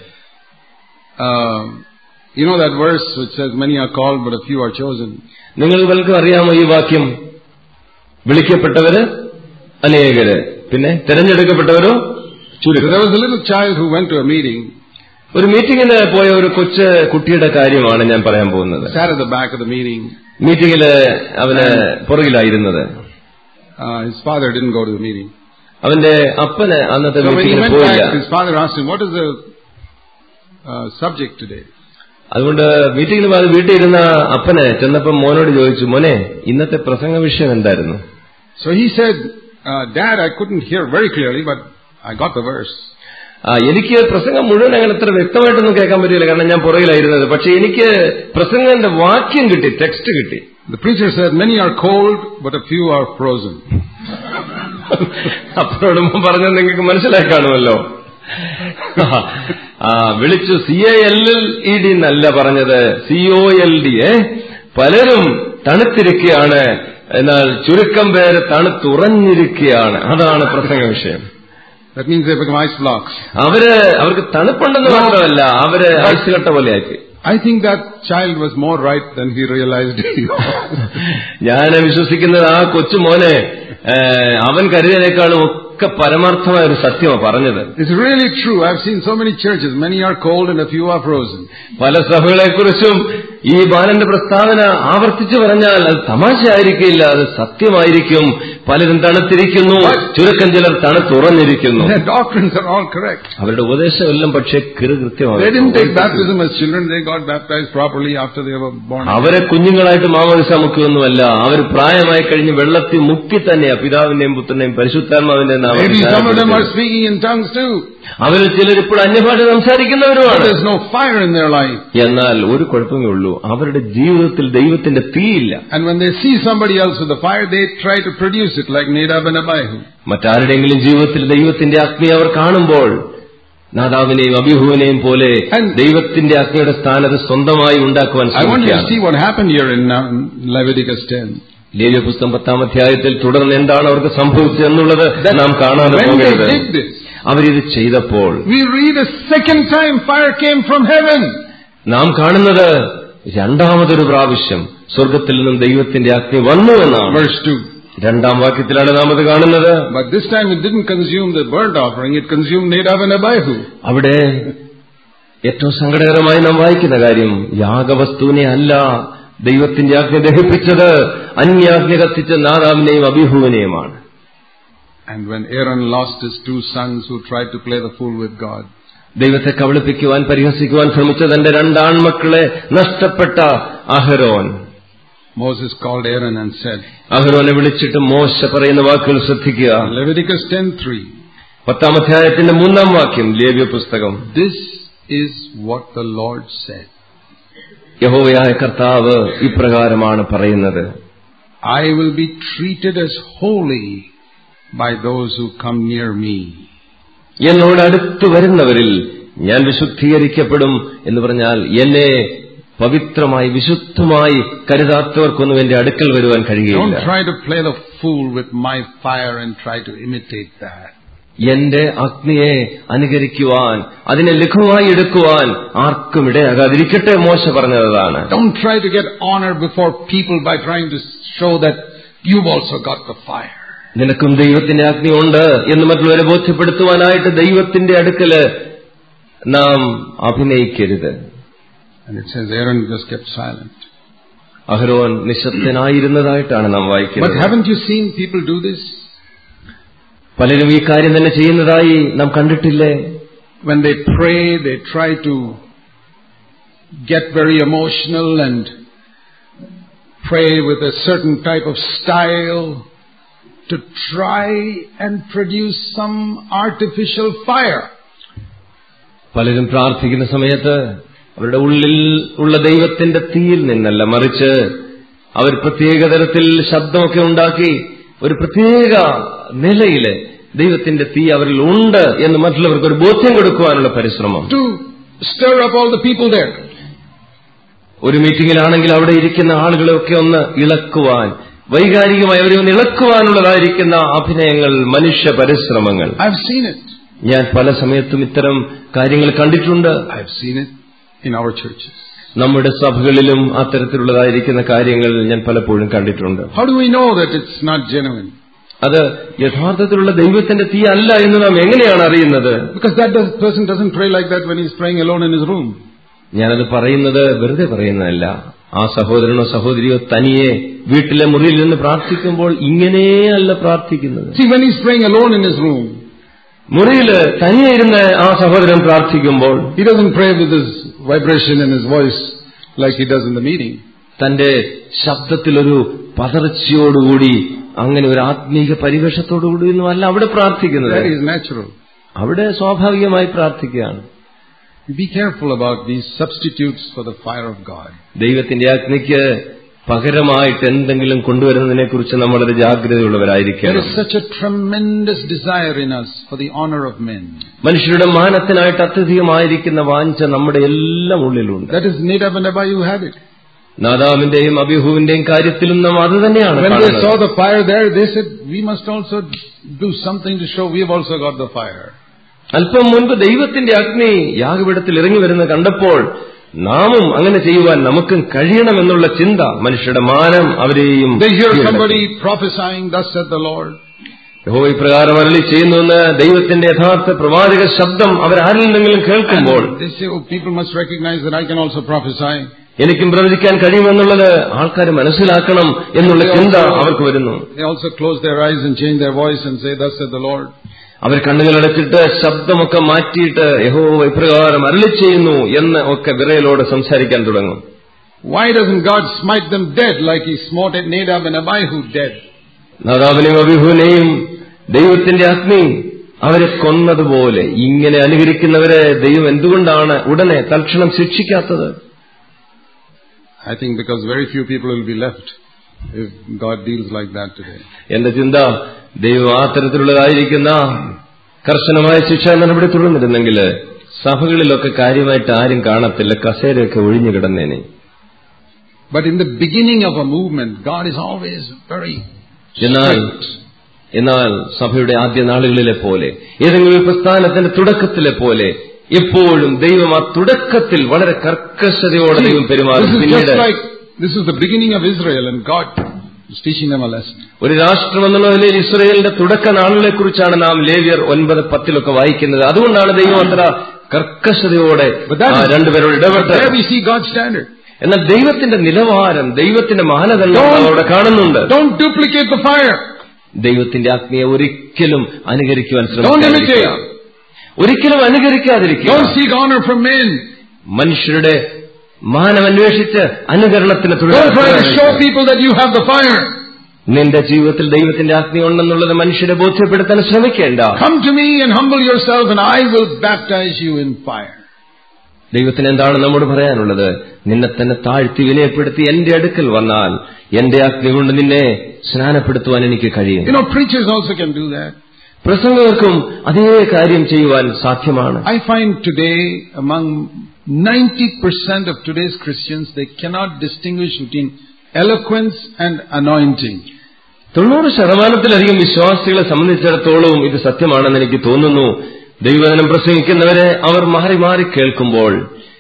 Um, you know that verse which says, Many are called, but a few are chosen. നിങ്ങൾ പലർക്കും അറിയാമോ ഈ വാക്യം വിളിക്കപ്പെട്ടവര് അനേകര് പിന്നെ തിരഞ്ഞെടുക്കപ്പെട്ടവരോ So ചുരുക്കം there was a little child who went to a meeting, ഒരു മീറ്റിംഗിന് പോയ ഒരു കൊച്ചു കുട്ടിയുടെ കാര്യമാണ് ഞാൻ പറയാൻ പോകുന്നത് sat at the back of the meeting. മീറ്റിംഗില് അവന് പുറകിലായിരുന്നത് Uh, his father didn't go to the meeting. അവന്റെ അപ്പന് അന്നത്തെ So when he മീറ്റിംഗിന് went പോയില്ല back, his father asked him, What is the uh, subject today? അതുകൊണ്ട് മീറ്റിംഗിന് പോയത് വീട്ടിൽ ഇരുന്ന അപ്പന് ചെന്നപ്പം മോനോട് ചോദിച്ചു മോനെ ഇന്നത്തെ പ്രസംഗ വിഷയം എന്തായിരുന്നു So he said, uh, Dad, I couldn't hear very clearly, but I got the verse. ആ, എനിക്ക് പ്രസംഗം മുഴുവൻ അങ്ങനെ അത്ര വ്യക്തമായിട്ടൊന്നും കേൾക്കാൻ പറ്റില്ല കാരണം ഞാൻ പുറകിലായിരുന്നത് പക്ഷെ എനിക്ക് പ്രസംഗത്തിന്റെ വാക്യം കിട്ടി ടെക്സ്റ്റ് കിട്ടി The preacher said, Many are cold, but a few are frozen. അപ്പോഴും പറഞ്ഞത് നിങ്ങൾക്ക് മനസ്സിലായി കാണുമല്ലോ ആ വിളിച്ചു C A L L E D എന്നല്ല പറഞ്ഞത് സി ഒ എൽ ഡി ഏ പലരും തണുത്തിരിക്കുകയാണ് എന്നാൽ ചുരുക്കം പേര് തണുത്തുറഞ്ഞിരിക്കുകയാണ് അതാണ് പ്രസംഗ വിഷയം That means they become ice blocks. അവര് അവർക്ക് തണുപ്പുണ്ടെന്ന് മാത്രമല്ല അവര് ഐസ് കട്ട പോലെ ആക്കി I think that child was more right than he realized he was. ഞാൻ വിശ്വസിക്കുന്നത് ആ കൊച്ചുമോനെ ഏഹ്, അവൻ കരുതിയതിനേക്കാളും ഒക്കെ പരമാർത്ഥമായ ഒരു സത്യമാണ് പറഞ്ഞത് It's really true. I've seen so many churches. Many are cold and a few are frozen. പല സഭകളെക്കുറിച്ചും ഈ ബാലന്റെ പ്രസ്താവന ആവർത്തിച്ചു പറഞ്ഞാൽ അത് തമാശയായിരിക്കില്ല അത് സത്യമായിരിക്കും പലരും തണുത്തിരിക്കുന്നു ചുരുക്കം ചിലർ തണുത്തുറഞ്ഞിരിക്കുന്നു Their doctrines are all correct. അവരുടെ ഉപദേശമെല്ലാം പക്ഷേ They didn't take കൃത്യമാണ് baptism as children. They got baptized properly after they were born. അവരെ കുഞ്ഞുങ്ങളായിട്ട് മാമോദിസ മുക്കിയൊന്നുമല്ല അവർ പ്രായമായി കഴിഞ്ഞ് വെള്ളത്തിൽ മുക്കി തന്നെയാ പിതാവിന്റെയും പുത്രന്റെയും പരിശുദ്ധാത്മാവിന്റെ Maybe some of them are speaking in tongues too. അവരിൽ ചിലർ ഇപ്പോൾ അന്യഭാഷ But സംസാരിക്കുന്നവരുമാണ് there's no fire in their life. എന്നാൽ ഒരു കുഴപ്പമേ ഉള്ളൂ അവരുടെ ജീവിതത്തിൽ ദൈവത്തിന്റെ തീയില്ല And when they see somebody else with the fire, they try to produce it like Nadab and Abihu. മറ്റാരുടെയെങ്കിലും ജീവിതത്തിൽ ദൈവത്തിന്റെ അഗ്നി അവർ കാണുമ്പോൾ നാദാവിനെയും അഭിഹുവിനെയും പോലെ And- ദൈവത്തിന്റെ അഗ്നിയുടെ സ്ഥാനത്ത് സ്വന്തമായി ഉണ്ടാക്കുവാൻ I want you to ശ്രമിക്കുകയാണ് see what happened here in uh, Leviticus 10. ലേവ്യ പുസ്തകം പത്താം അധ്യായത്തിൽ തുടർന്ന് എന്താണ് അവർക്ക് സംഭവിച്ചത് എന്നുള്ളത് നാം കാണാതെ When they പോകരുത് did this, അവരിത് ചെയ്തപ്പോൾ we read a second time fire came from heaven. നാം കാണുന്നത് രണ്ടാമതൊരു പ്രാവശ്യം സ്വർഗത്തിൽ നിന്നും ദൈവത്തിന്റെ അഗ്നി വന്നു എന്നാണ് Verse 2. രണ്ടാം വാക്യത്തിലാണ് നാം അത് കാണുന്നത് But this time it didn't consume the burnt offering, it consumed Nadab and Abihu. അവിടെ ഏറ്റവും സങ്കടകരമായി നാം വായിക്കുന്ന കാര്യം യാഗവസ്തുവിനെ അല്ല ദൈവത്തിന്റെ അഗ്നി ദഹിപ്പിച്ചത് അന്യാഗ്നി കത്തിച്ച നാദാവിനെയും അഭിഹുവിനെയുമാണ് And when Aaron lost his two sons who tried to play the fool with God, ദൈവത്തെ കബളിപ്പിക്കുവാൻ പരിഹസിക്കുവാൻ ശ്രമിച്ച തന്റെ രണ്ടാൺമക്കളെ നഷ്ടപ്പെട്ട അഹരോൻ Moses called Aaron and said, അഹരോനെ വിളിച്ചിട്ട് മോശ പറയുന്ന വാക്കുകൾ ശ്രദ്ധിക്കുക Leviticus 10:3, പത്താം അധ്യായത്തിന്റെ മൂന്നാം വാക്യം ലേവ്യ പുസ്തകം This is what the Lord said. യഹോവയായ കർത്താവ് ഇപ്രകാരമാണ് പറയുന്നത് I will be treated as holy by those who come near me. എന്നോട് അടുത്തു വരുന്നവരിൽ ഞാൻ വിശുദ്ധീകരിക്കപ്പെടും എന്ന് പറഞ്ഞാൽ എന്നെ പവിത്രമായി വിശുദ്ധമായി കരുതാത്തവർക്കൊന്നും എന്റെ അടുക്കൽ വരുവാൻ Don't കഴിയുകയില്ല try to play the fool with my fire and try to imitate that. എന്റെ അഗ്നിയെ അനുകരിക്കുവാൻ അതിനെ ലഘുവായി എടുക്കുവാൻ ആർക്കും ഇടയാകാതിരിക്കട്ടെ മോശ പറഞ്ഞതാണ് Don't try to get honor before people by trying to show that you've also got the fire. നിനക്കും ദൈവത്തിന്റെ അഗ്നി ഉണ്ട് എന്ന് മറ്റുള്ളവരെ ബോധ്യപ്പെടുത്തുവാനായിട്ട് ദൈവത്തിന്റെ അടുക്കല് നാം അഭിനയിക്കരുത് And it says Aaron just kept silent. അഹരോൻ നിശബ്ദനായിരുന്നതായിട്ടാണ് നാം But വായിക്കുന്നത് haven't you seen people do this? പലരും ഈ കാര്യം തന്നെ ചെയ്യുന്നതായി നാം കണ്ടിട്ടില്ലേ When they pray, they try to get very emotional and pray with a certain type of style to try and produce some artificial fire. പലരും പ്രാർത്ഥിക്കുന്ന സമയത്ത് അവരുടെ ഉള്ളിൽ ഉള്ള ദൈവത്തിന്റെ തീയിൽ നിന്നല്ല മറിച്ച് അവർ പ്രത്യേക തരത്തിൽ ശബ്ദമൊക്കെ ഉണ്ടാക്കി ഒരു പ്രത്യേക നിലയില് ദൈവത്തിന്റെ തീ അവരിൽ ഉണ്ട് എന്ന് മറ്റുള്ളവർക്ക് ഒരു ബോധ്യം കൊടുക്കുവാനുള്ള പരിശ്രമം To stir up all the people there. ഒരു മീറ്റിംഗിലാണെങ്കിൽ അവിടെ ഇരിക്കുന്ന ആളുകളെയൊക്കെ ഒന്ന് ഇളക്കുവാൻ വൈകാരികമായി അവരെ ഒന്ന് ഇളക്കുവാനുള്ളതായിരിക്കുന്ന അഭിനയങ്ങൾ മനുഷ്യ പരിശ്രമങ്ങൾ I've seen it. ഞാൻ പല സമയത്തും ഇത്തരം കാര്യങ്ങൾ കണ്ടിട്ടുണ്ട് I've seen it in our churches. നമ്മുടെ സഭകളിലും അത്തരത്തിലുള്ളതായിരിക്കുന്ന കാര്യങ്ങൾ ഞാൻ പലപ്പോഴും കണ്ടിട്ടുണ്ട് How do we know that it's not genuine? അത് യഥാർത്ഥത്തിലുള്ള ദൈവത്തിന്റെ തീ അല്ല എന്ന് നാം എങ്ങനെയാണ് അറിയുന്നത് Because that does, person doesn't pray like that when he's praying alone in his room. ഞാനത് പറയുന്നത് വെറുതെ പറയുന്നതല്ല ആ സഹോദരനോ സഹോദരിയോ തനിയെ വീട്ടിലെ മുറിയിൽ നിന്ന് പ്രാർത്ഥിക്കുമ്പോൾ ഇങ്ങനെയല്ല പ്രാർത്ഥിക്കുന്നത് See, when he's praying alone in his room, മുറിയിൽ തനിയെ ഇരുന്ന് ആ സഹോദരൻ പ്രാർത്ഥിക്കുമ്പോൾ he doesn't pray with his vibration in his voice like he does in the meeting. തന്റെ ശബ്ദത്തിലൊരു പതർച്ചയോടുകൂടി അങ്ങനെ ഒരു ആത്മീക പരിവേഷത്തോടുകൂടി ഒന്നുമല്ല അവിടെ പ്രാർത്ഥിക്കുന്നത് That is natural. അവിടെ സ്വാഭാവികമായി പ്രാർത്ഥിക്കുകയാണ് Be careful about these substitutes for the fire of God. ദൈവത്തിന്റെ അഗ്നിക്ക് പകരമായിട്ട് എന്തെങ്കിലും കൊണ്ടുവരുന്നതിനെ കുറിച്ച് നമ്മൾ വളരെ There ജാഗ്രതയുള്ളവരായിരിക്കണം is such a tremendous desire in us for the honor of men. മനുഷ്യരുടെ മാനത്തിനായിട്ട് അത്യധികമായിരിക്കുന്ന വാഞ്ച നമ്മുടെ എല്ലാം ഉള്ളിലുണ്ട് That is Nadab and Abihu had it. നാദാവിന്റെയും അഭിഹുവിന്റെയും കാര്യത്തിലും നാം അത് തന്നെയാണ് When they കാണുന്നത്. saw the fire there, they said, we must also do something to show we've also got the fire. അല്പം മുൻപ് ദൈവത്തിന്റെ അഗ്നി യാഗപീഠത്തിൽ ഇറങ്ങി വരുന്നത് കണ്ടപ്പോൾ നാമും അങ്ങനെ ചെയ്യുവാൻ നമുക്കും കഴിയണമെന്നുള്ള ചിന്ത മനുഷ്യരുടെ മാനം അവരെയും They hear കീഴടക്കും. somebody prophesying, thus said the Lord. യഹോവ ഇപ്രകാരം അരളി ചെയ്യുന്നുവെന്ന് ദൈവത്തിന്റെ യഥാർത്ഥ പ്രവാചക ശബ്ദം അവരാരിൽ നിന്നെങ്കിലും കേൾക്കുമ്പോൾ And they say, oh, people must recognize that I can also prophesy. എനിക്കും പ്രവചിക്കാൻ കഴിയുമെന്നുള്ളത് ആൾക്കാർ മനസ്സിലാക്കണം എന്നുള്ള ചിന്ത അവർക്ക് വരുന്നു They also close their eyes and change their voice and say, thus said the Lord. അവർ കണ്ണുകളടച്ചിട്ട് ശബ്ദമൊക്കെ മാറ്റിയിട്ട് യഹോവ ഇപ്രകാരം അരളി ചെയ്യുന്നു എന്ന് ഒക്കെ വിറയലോടെ സംസാരിക്കാൻ തുടങ്ങും Why doesn't God smite them dead like he smote Nadab and Abihu dead? നാദാവിനെയും അഭിഹുവിനെയും ദൈവത്തിന്റെ അഗ്നി അവരെ കൊന്നതുപോലെ ഇങ്ങനെ അനുകരിക്കുന്നവരെ ദൈവം എന്തുകൊണ്ടാണ് ഉടനെ തൽക്ഷണം ശിക്ഷിക്കാത്തത് I think because very few people will be left if God deals like that today. എന്റെ ചിന്ത ദൈവം ആ തരത്തിലുള്ളതായിരിക്കുന്ന കർശനമായ ശിക്ഷാ നടപടി തുടർന്നിരുന്നെങ്കിൽ സഭകളിലൊക്കെ കാര്യമായിട്ട് ആരും കാണത്തില്ല കസേരയൊക്കെ ഒഴിഞ്ഞു കിടന്നേനെ But in the beginning of a movement, God is always very എന്നാൽ strict. എന്നാൽ സഭയുടെ ആദ്യ നാളുകളിലെ പോലെ ഏതെങ്കിലും ഒരു പ്രസ്ഥാനത്തിന്റെ തുടക്കത്തിലെ പോലെ എപ്പോഴും ദൈവം ആ തുടക്കത്തിൽ വളരെ കർക്കശതയോടെ ദൈവം This പെരുമാറും is പിന്നീട് just like, this is the beginning of Israel and God is teaching them a lesson. ഒരു രാഷ്ട്രം എന്നുള്ള നിലയിൽ ഇസ്രയേലിന്റെ തുടക്ക നാളുകളെ കുറിച്ചാണ് നാം ലേവ്യർ ഒൻപത് പത്തിലൊക്കെ വായിക്കുന്നത് അതുകൊണ്ടാണ് ദൈവം അത്ര കർക്കശതയോടെ But that ആ is- രണ്ടുപേരോട് But ഇടപെട്ട് there we see God's standard. എന്നാൽ ദൈവത്തിന്റെ നിലവാരം ദൈവത്തിന്റെ മാനദണ്ഡം Don't- അവിടെ കാണുന്നുണ്ട് Don't duplicate the fire. ദൈവത്തിന്റെ ആത്മീയ ഒരിക്കലും അനുകരിക്കുവാൻ Don't ശ്രമിക്കാതിരിക്കുക imitate. ഒരിക്കലും അനുകരിക്കാതിരിക്കുക Don't seek honor from men. മനുഷ്യരുടെ മാനം അന്വേഷിച്ച് അനുകരണത്തിന് Don't try to show തുടരാതിരിക്കുക. people that you have the fire. നിന്റെ ജീവിതത്തിൽ ദൈവത്തിന്റെ ആത്മീയ ഉണ്ടെന്നുള്ളത് മനുഷ്യരെ ബോധ്യപ്പെടുത്താൻ ശ്രമിക്കേണ്ട Come to me and humble yourself and I will baptize you in fire. ദൈവത്തിന് എന്താണ് നമ്മോട് പറയാനുള്ളത് നിന്നെ തന്നെ താഴ്ത്തി വിനയപ്പെടുത്തി എന്റെ അടുക്കൽ വന്നാൽ എന്റെ അഗ്നി കൊണ്ട് നിന്നെ സ്നാനപ്പെടുത്തുവാൻ എനിക്ക് കഴിയും You know, preachers also can do that. പ്രസംഗകർക്കും അതേ കാര്യം ചെയ്യുവാൻ സാധ്യമാണ് I find today among 90% of today's Christians, they cannot distinguish between eloquence and anointing. തൊണ്ണൂറ് ശതമാനത്തിലധികം വിശ്വാസികളെ സംബന്ധിച്ചിടത്തോളവും ഇത് സത്യമാണെന്ന് എനിക്ക് തോന്നുന്നു ദൈവജനം പ്രസംഗിക്കുന്നവരെ അവർ മാറി മാറി കേൾക്കുമ്പോൾ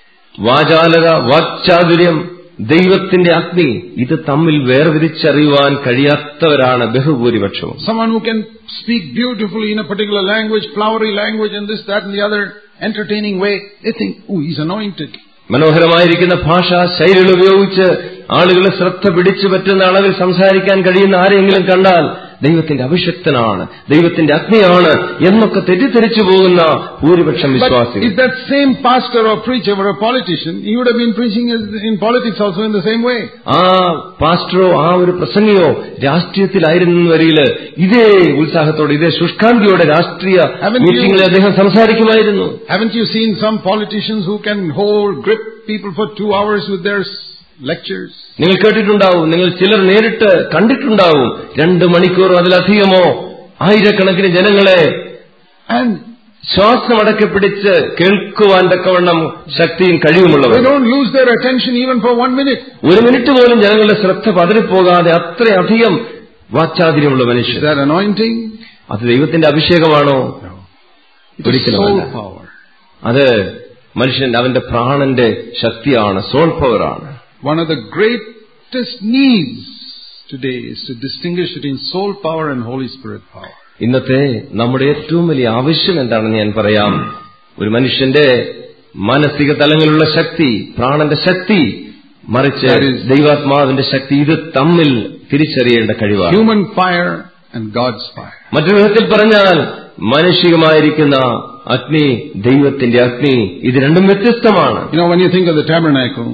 വാചാലത വാക്ചാതുര്യം ദൈവത്തിന്റെ അഗ്നി ഇത് തമ്മിൽ വേർതിരിച്ചറിയുവാൻ കഴിയാത്തവരാണ് ബഹുഭൂരിപക്ഷവും Someone who can speak beautifully in a particular language, flowery language and this, that and the other, entertaining way, they think, oh, he's anointed. മനോഹരമായിരിക്കുന്ന ഭാഷ ശൈലികൾ ഉപയോഗിച്ച് ആളുകളെ ശ്രദ്ധ പിടിച്ചു പറ്റുന്ന അളവിൽ സംസാരിക്കാൻ കഴിയുന്ന ആരെങ്കിലും കണ്ടാൽ ദൈവത്തിന്റെ അഭിഷക്തനാണ് ദൈവത്തിന്റെ അഗ്നിയാണ് എന്നൊക്കെ തെറ്റിദ്ധരിച്ചു പോകുന്ന ഭൂരിപക്ഷം But വിശ്വാസികൾ if that same pastor or preacher were a politician, he would have been preaching as- in politics also in the same way. ആ പാസ്റ്ററോ ആ ഒരു പ്രസംഗിയോ രാഷ്ട്രീയത്തിലായിരുന്നു വരിയില് ഇതേ ഉത്സാഹത്തോടെ ഇതേ ശുഷ്കാന്തിയോടെ രാഷ്ട്രീയ Haven't you- മീറ്റിംഗിൽ അദ്ദേഹം സംസാരിക്കുമായിരുന്നു Haven't you seen some politicians who can hold, grip people for two hours with their s- lectures? നിങ്ങൾ കേട്ടിട്ടുണ്ടാവും നിങ്ങൾ ചിലർ നേരിട്ട് കണ്ടിട്ടുണ്ടാവും രണ്ട് മണിക്കൂറോ അതിലധികമോ ആയിരക്കണക്കിന് ജനങ്ങളെ And ശ്വാസമടക്കി പിടിച്ച് കേൾക്കുവാൻ തക്കവണ്ണം ശക്തിയും they കഴിവുമുള്ളവർ don't lose their attention even for one minute. ഒരു മിനിറ്റ് പോലും ജനങ്ങളുടെ ശ്രദ്ധ പതറിപ്പോകാതെ അത്രയധികം വാച്ചാതിര്യമുള്ള Is മനുഷ്യർ that anointing? അത് ദൈവത്തിന്റെ അഭിഷേകമാണോ It is ഒരിക്കലുമല്ല. soul power. അത് മനുഷ്യന്റെ അവന്റെ പ്രാണന്റെ ശക്തിയാണ് സോൾ പവറാണ് One of the greatest needs today is to distinguish between soul power and Holy Spirit power. ഇന്നത്തെ നമ്മുടെ ഏറ്റവും വലിയ ആവശ്യം എന്താണെന്ന് ഞാൻ പറയാം ഒരു മനുഷ്യന്റെ മാനസിക തലങ്ങളിലുള്ള ശക്തി പ്രാണന്റെ ശക്തി മറിച്ച് That is- ദൈവാത്മാവിന്റെ ശക്തി ഇത് തമ്മിൽ തിരിച്ചറിയേണ്ട കഴിവാണ് Human fire and God's fire. മറ്റൊരു വിധത്തിൽ പറഞ്ഞാൽ മാനുഷികമായിരിക്കുന്ന അഗ്നി ദൈവത്തിന്റെ അഗ്നി ഇത് രണ്ടും വ്യത്യസ്തമാണ് You know, when you think of the tabernacle,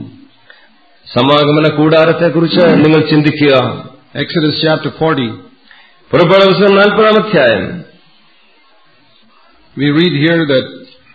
സമാഗമന കൂടാരത്തെക്കുറിച്ച് നിങ്ങൾ ചിന്തിക്കുക Exodus chapter 40, പുറപ്പാട് പുസ്തകം നാൽപ്പതാം അധ്യായം we read here that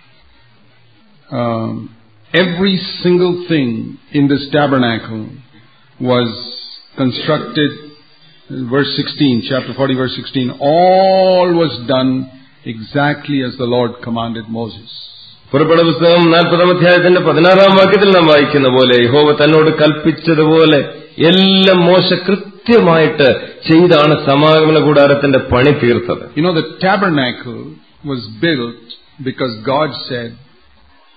um, every single thing in this tabernacle was constructed, verse 16, chapter 40, verse 16, all was done exactly as the Lord commanded Moses. പുറപ്പാട് പുസ്തകം നാൽപ്പതാം അധ്യായത്തിന്റെ പതിനാറാം വാക്യത്തിൽ നാം വായിക്കുന്ന പോലെ യഹോവ തന്നോട് കൽപ്പിച്ചതുപോലെ എല്ലാം മോശ കൃത്യമായിട്ട് ചെയ്താണ് സമാഗമന കൂടാരത്തിന്റെ പണി തീർത്തത് You know, the tabernacle was built because God said,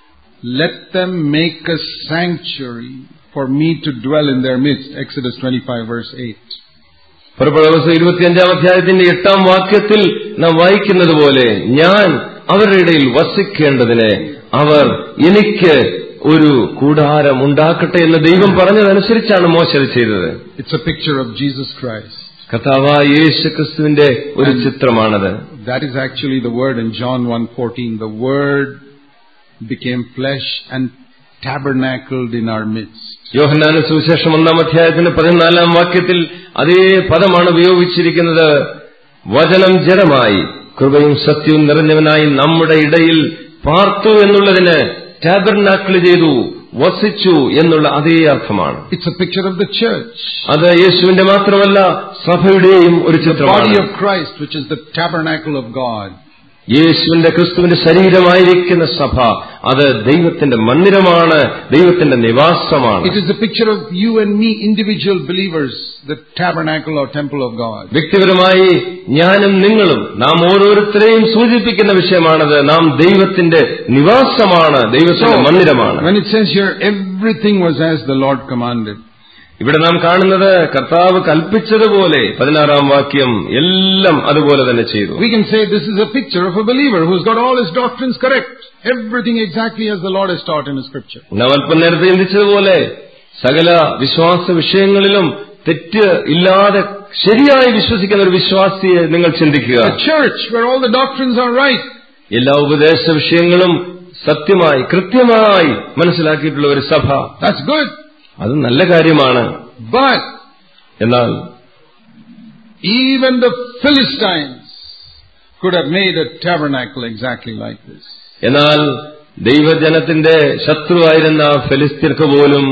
let them make a sanctuary for me to dwell in their midst. Exodus 25 verse 8. പുറപ്പെടുന്ന ദിവസം ഇരുപത്തിയഞ്ചാം അധ്യായത്തിന്റെ എട്ടാം വാക്യത്തിൽ നാം വായിക്കുന്നത് പോലെ ഞാൻ അവരുടെ ഇടയിൽ വസിക്കേണ്ടതിന് അവർ എനിക്ക് ഒരു കൂടാരം ഉണ്ടാക്കട്ടെ എന്ന് ദൈവം പറഞ്ഞതനുസരിച്ചാണ് മോശം ചെയ്തത് It's a picture of Jesus Christ. കർത്താവായ യേശു ക്രിസ്തുവിന്റെ ഒരു ചിത്രമാണത് That is actually the word in John 1:14. The word became flesh and tabernacled in our midst. യോഹന്നാന സുവിശേഷം ഒന്നാം അധ്യായത്തിന്റെ പതിനാലാം വാക്യത്തിൽ അതേ പദമാണ് ഉപയോഗിച്ചിരിക്കുന്നത് വചനം ജഡമായി കൃപയും സത്യവും നിറഞ്ഞവനായി നമ്മുടെ ഇടയിൽ പാർത്തു എന്നുള്ളതിന് ടാബർനാക്കിൾ ചെയ്തു വസിച്ചു എന്നുള്ള അതേ അർത്ഥമാണ് It's a picture of the church. അത് യേശുവിന്റെ മാത്രമല്ല സഭയുടെയും ഒരു The body ചിത്രമാണ് of Christ, which is the tabernacle of God. യേശുവിന്റെ ക്രിസ്തുവിന്റെ ശരീരമായിരിക്കുന്ന സഭ അത് ദൈവത്തിന്റെ മന്ദിരമാണ് ദൈവത്തിന്റെ നിവാസമാണ് It is a picture of you and me, individual believers, the tabernacle or temple of God. വ്യക്തിപരമായി ഞാനും നിങ്ങളും നാം ഓരോരുത്തരെയും സൂചിപ്പിക്കുന്ന വിഷയമാണത് നാം ദൈവത്തിന്റെ നിവാസമാണ് ദൈവത്തിന്റെ മന്ദിരമാണ് when it says here, everything was as the Lord commanded. ഇവിടെ നാം കാണുന്നത് കർത്താവ് കൽപ്പിച്ചതുപോലെ പതിനാറാം വാക്യം എല്ലാം അതുപോലെ തന്നെ ചെയ്തു We can say this is a picture of a believer who's got all his doctrines correct. Everything exactly as the Lord has taught in His scripture. നാം അല്പം നേരത്തെ ചിന്തിച്ചതുപോലെ സകല വിശ്വാസ വിഷയങ്ങളിലും തെറ്റ് ഇല്ലാതെ ശരിയായി വിശ്വസിക്കുന്ന ഒരു വിശ്വാസിയെ നിങ്ങൾ ചിന്തിക്കുക A church where all the doctrines are right. എല്ലാ ഉപദേശ വിഷയങ്ങളും സത്യമായി കൃത്യമായി മനസ്സിലാക്കിയിട്ടുള്ള ഒരു സഭ That's good. അത് നല്ല കാര്യമാണ് But എന്നാൽ even the Philistines could have made a tabernacle exactly like this. എന്നാൽ ദൈവജനത്തിന്റെ ശത്രുവായിരുന്ന ഫെലിസ്തീർക്ക് പോലും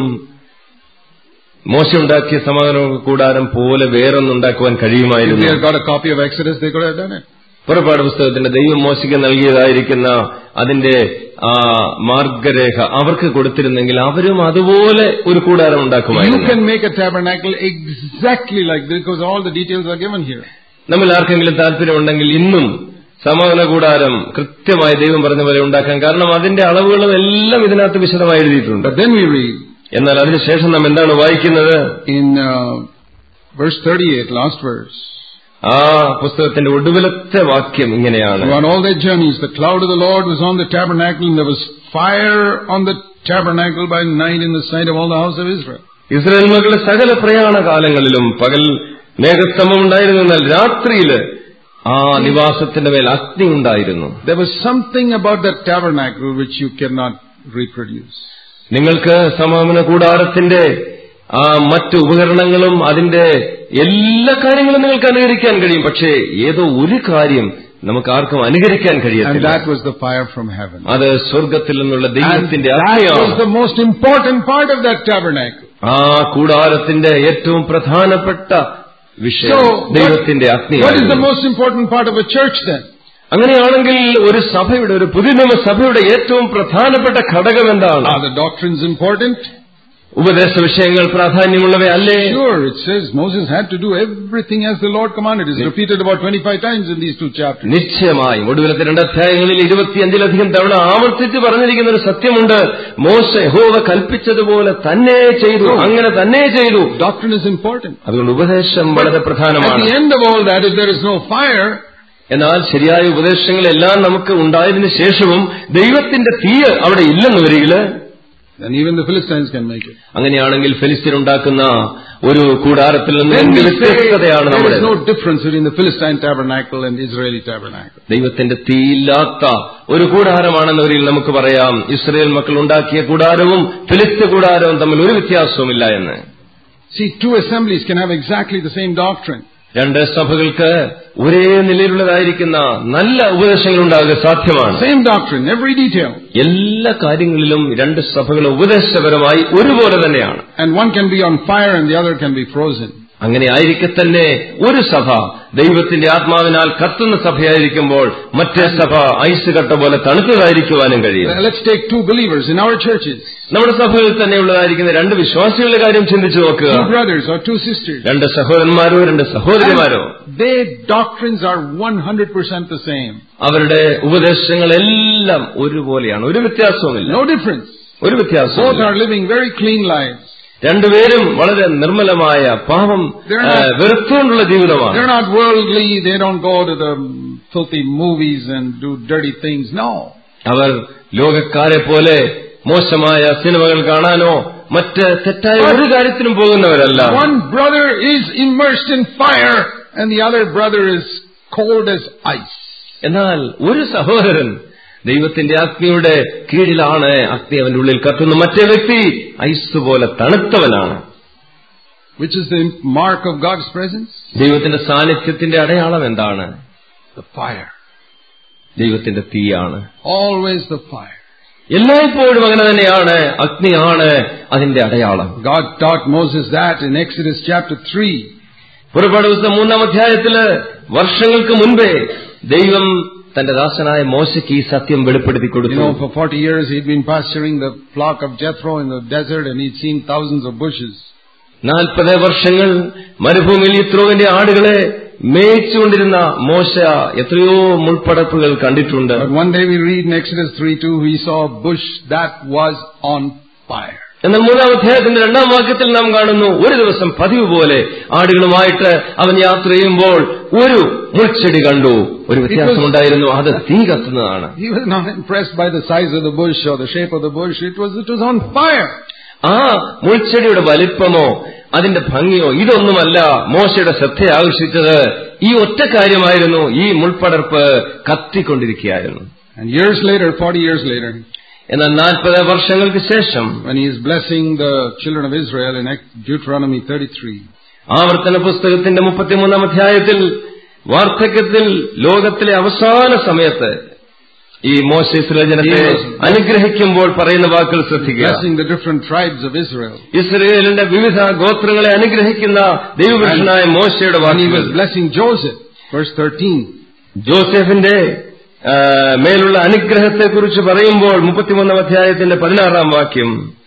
മോശമുണ്ടാക്കിയ സമാധാന കൂടാരം പോലെ വേറൊന്നുണ്ടാക്കുവാൻ If they കഴിയുമായിരുന്നു had got a copy of Exodus, they could have done it. പുറപ്പാട് പുസ്തകത്തിന്റെ ദൈവം മോശയ്ക്ക് നൽകിയതായിരിക്കുന്ന അതിന്റെ ആ മാർഗരേഖ അവർക്ക് കൊടുത്തിരുന്നെങ്കിൽ അവരും അതുപോലെ ഒരു കൂടാരം You ഉണ്ടാക്കുമായിരുന്നു can make a tabernacle exactly like this because all the details are given here. നമ്മൾ ആർക്കെങ്കിലും താല്പര്യമുണ്ടെങ്കിൽ ഇന്നും സമാധാന കൂടാരം കൃത്യമായി ദൈവം പറഞ്ഞ പോലെ ഉണ്ടാക്കാൻ കാരണം അതിന്റെ അളവുകളും എല്ലാം ഇതിനകത്ത് വിശദമായി എഴുതിയിട്ടുണ്ട് But then we read എന്നാൽ അതിനുശേഷം നാം എന്താണ് വായിക്കുന്നത് in uh, verse 38, last verse. ആ പുസ്തകത്തിന്റെ ഒടുവിലത്തെ വാക്യം ഇങ്ങനെയാണ് On all their journeys, the cloud of the Lord was on the tabernacle, and there was fire on the tabernacle by night in the sight of all the house of Israel. Israel മക്കളുടെ സകല പ്രയാണ കാലങ്ങളിലും പകൽ മേഘസ്തംഭം ഉണ്ടായിരുന്നു എന്നാൽ രാത്രിയില് ആ നിവാസത്തിന്റെ മേൽ അഗ്നി ഉണ്ടായിരുന്നു There was something about that tabernacle which you cannot reproduce. നിങ്ങൾക്ക് സമാപന കൂടാരത്തിന്റെ ആ മറ്റ് ഉപകരണങ്ങളും അതിന്റെ എല്ലാ കാര്യങ്ങളും നിങ്ങൾക്ക് അനുകരിക്കാൻ കഴിയും പക്ഷേ ഏതോ ഒരു കാര്യം നമുക്ക് ആർക്കും അനുകരിക്കാൻ And കഴിയത്തില്ല that was the fire from heaven. അത് സ്വർഗത്തിൽ നിന്നുള്ള And ദൈവത്തിന്റെ that was അഗ്നിയാണ് the most important part of that tabernacle. ആ കൂടാരത്തിന്റെ ഏറ്റവും പ്രധാനപ്പെട്ട വിഷയം So, ദൈവത്തിന്റെ what, what is the അഗ്നിയാണ് most important part of a church then? അങ്ങനെയാണെങ്കിൽ ഒരു സഭയുടെ ഒരു പുതിയ നിയമ സഭയുടെ ഏറ്റവും പ്രധാനപ്പെട്ട ഘടകം എന്താണ് Are the doctrines important? ഉപദേശ വിഷയങ്ങൾ പ്രാധാന്യമുള്ളവയല്ലേ Sure, it says Moses had to do everything as the Lord commanded. It's repeated about 25 times in these two chapters. നിശ്ചയമായും ഒടുവിലത്തെ രണ്ട് അധ്യായങ്ങളിൽ ഇരുപത്തിയഞ്ചിലധികം തവണ ആവർത്തിച്ച് പറഞ്ഞിരിക്കുന്ന ഒരു സത്യമുണ്ട് മോശ യഹോവ കൽപ്പിച്ചതുപോലെ തന്നെ ചെയ്തു അങ്ങനെ തന്നെ ചെയ്തു Doctrine is important. അതുകൊണ്ട് ഉപദേശം വളരെ At പ്രധാനമാണ് the end of all that, if there is no fire, എന്നാൽ ശരിയായ ഉപദേശങ്ങളെല്ലാം നമുക്ക് ഉണ്ടായതിനു ശേഷവും ദൈവത്തിന്റെ തീയ് അവിടെ ഇല്ലെന്ന് വരികില് then even the Philistines can make it. അങ്ങനെയാണെങ്കിൽ ഫെലിസ്തീൻ ഉണ്ടാക്കുന്ന ഒരു കൂടാരത്തിൽ നിന്ന് Then എന്ത് we say വ്യത്യസ്തതയാണ് there നമ്മുടെ is no difference between the Philistine tabernacle and Israeli tabernacle. ദൈവത്തിന്റെ തീയില്ലാത്ത ഒരു കൂടാരമാണെന്നവരിൽ നമുക്ക് പറയാം ഇസ്രയേൽ മക്കൾ ഉണ്ടാക്കിയ കൂടാരവും ഫിലിസ്തീൻ കൂടാരവും തമ്മിൽ ഒരു വ്യത്യാസവുമില്ല എന്ന് See, two assemblies can have exactly the same doctrine. രണ്ട് സഭകൾക്ക് ഒരേ നിലയിലുള്ളതായിരിക്കുന്ന നല്ല ഉപദേശങ്ങൾ ഉണ്ടാകുക സാധ്യമാണ് Same doctrine, every detail. എല്ലാ കാര്യങ്ങളിലും രണ്ട് സഭകൾ ഉപദേശപരമായി ഒരുപോലെ തന്നെയാണ് And one can be on fire and the other can be frozen. അങ്ങനെ ആയിരിക്കെ തന്നെ ഒരു സഭ ദൈവത്തിന്റെ ആത്മാവിനാൽ കത്തുന്ന സഭയായിരിക്കുമ്പോൾ മറ്റേ സഭ ഐസ് കട്ട പോലെ തണുത്തതായിരിക്കുവാനും കഴിയും Let's take two believers in our churches, നമ്മുടെ സഭയിൽ തന്നെയുള്ളതായിരിക്കുന്ന രണ്ട് വിശ്വാസികളുടെ കാര്യം ചിന്തിച്ചു നോക്കുക two brothers or two sisters. രണ്ട് സഹോദരന്മാരോ രണ്ട് സഹോദരിമാരോ Their doctrines are 100% the same. അവരുടെ ഉപദേശങ്ങളെല്ലാം ഒരുപോലെയാണ് ഒരു വ്യത്യാസവുമില്ല No difference. ഒരു Both വ്യത്യാസവും are living very clean lives. രണ്ടുപേരും വളരെ നിർമ്മലമായ പാപം They're ആ, not- വെറുത്തുകൊണ്ടുള്ള ജീവിതമാണ് They're not worldly. They don't go to the filthy movies and do dirty things. No. അവർ ലോകക്കാരെ പോലെ മോശമായ സിനിമകൾ കാണാനോ മറ്റ് തെറ്റായ ഒരു കാര്യത്തിനും പോകുന്നവരല്ല One brother is immersed in fire and the other brother is cold as ice. എന്നാൽ ഒരു സഹോദരൻ ദൈവത്തിന്റെ അഗ്നിയുടെ കീഴിലാണ് അഗ്നി അവന്റെ ഉള്ളിൽ കത്തുന്ന മറ്റേ വ്യക്തി ഐസ് പോലെ തണുത്തവനാണ് Which is the mark of God's presence? ദൈവത്തിന്റെ സാന്നിധ്യത്തിന്റെ അടയാളം എന്താണ് The fire. ദൈവത്തിന്റെ തീയാണ് Always the fire. എല്ലായ്പ്പോഴും അങ്ങനെ തന്നെയാണ് അഗ്നിയാണ് അതിന്റെ അടയാളം God taught Moses that in Exodus chapter 3. പുറപ്പാട് പുസ്തകം മൂന്നാം അധ്യായത്തില് വർഷങ്ങൾക്ക് മുൻപേ ദൈവം തന്റെ ദാസനായ മോശയ്ക്ക് ഈ സത്യം വെളിപ്പെടുത്തി You കൊടുത്തു know, for 40 years he'd been pasturing the flock of Jethro in the desert and he'd seen thousands of bushes. നാൽപ്പത് വർഷങ്ങൾ മരുഭൂമിയിൽ ഇത്രോവിന്റെ ആടുകളെ മേയിച്ചുകൊണ്ടിരുന്ന മോശ എത്രയോ മുൾപ്പടപ്പുകൾ കണ്ടിട്ടുണ്ട് But one day we read in Exodus 3:2, he saw a bush that was on fire. എന്നാൽ മൂന്നാം അധ്യായത്തിന്റെ രണ്ടാം വാക്യത്തിൽ നാം കാണുന്നു ഒരു ദിവസം പതിവ് പോലെ ആടുകളുമായിട്ട് അവൻ യാത്ര ചെയ്യുമ്പോൾ ഒരു മുൾച്ചെടി കണ്ടു ഒരു വ്യത്യാസമുണ്ടായിരുന്നു അത് തീ കത്തുന്നതാണ് He was not impressed by the size of the bush or the shape of the bush. It was, it was on fire. ആ മുൾച്ചെടിയുടെ വലിപ്പമോ അതിന്റെ ഭംഗിയോ ഇതൊന്നുമല്ല മോശയുടെ ശ്രദ്ധ ആകർഷിച്ചത് ഈ ഒറ്റ കാര്യമായിരുന്നു ഈ മുൾപ്പടർപ്പ് കത്തിക്കൊണ്ടിരിക്കുകയായിരുന്നു And years later, 40 years later, എന്നാൽ നാൽപ്പത് വർഷങ്ങൾക്ക് ശേഷം when he is blessing the children of Israel in Deuteronomy 33, ആവർത്തന പുസ്തകത്തിന്റെ മുപ്പത്തിമൂന്നാം അധ്യായത്തിൽ വാർദ്ധക്യത്തിൽ ലോകത്തിലെ അവസാന സമയത്ത് ഈ മോശിസ്ര ജനത്തെ അനുഗ്രഹിക്കുമ്പോൾ പറയുന്ന വാക്കുകൾ ശ്രദ്ധിക്കുക blessing the different tribes of Israel. ഇസ്രയേലിന്റെ വിവിധ ഗോത്രങ്ങളെ അനുഗ്രഹിക്കുന്ന ദൈവപുരുഷനായ മോശയുടെ And he വാക്കുകൾ was blessing Joseph, verse 13. ജോസഫിന്റെ ആ, മേലുള്ള അനുഗ്രഹത്തെക്കുറിച്ച് പറയുമ്പോൾ മുപ്പത്തിമൂന്നാം അധ്യായത്തിന്റെ പതിനാറാം വാക്യം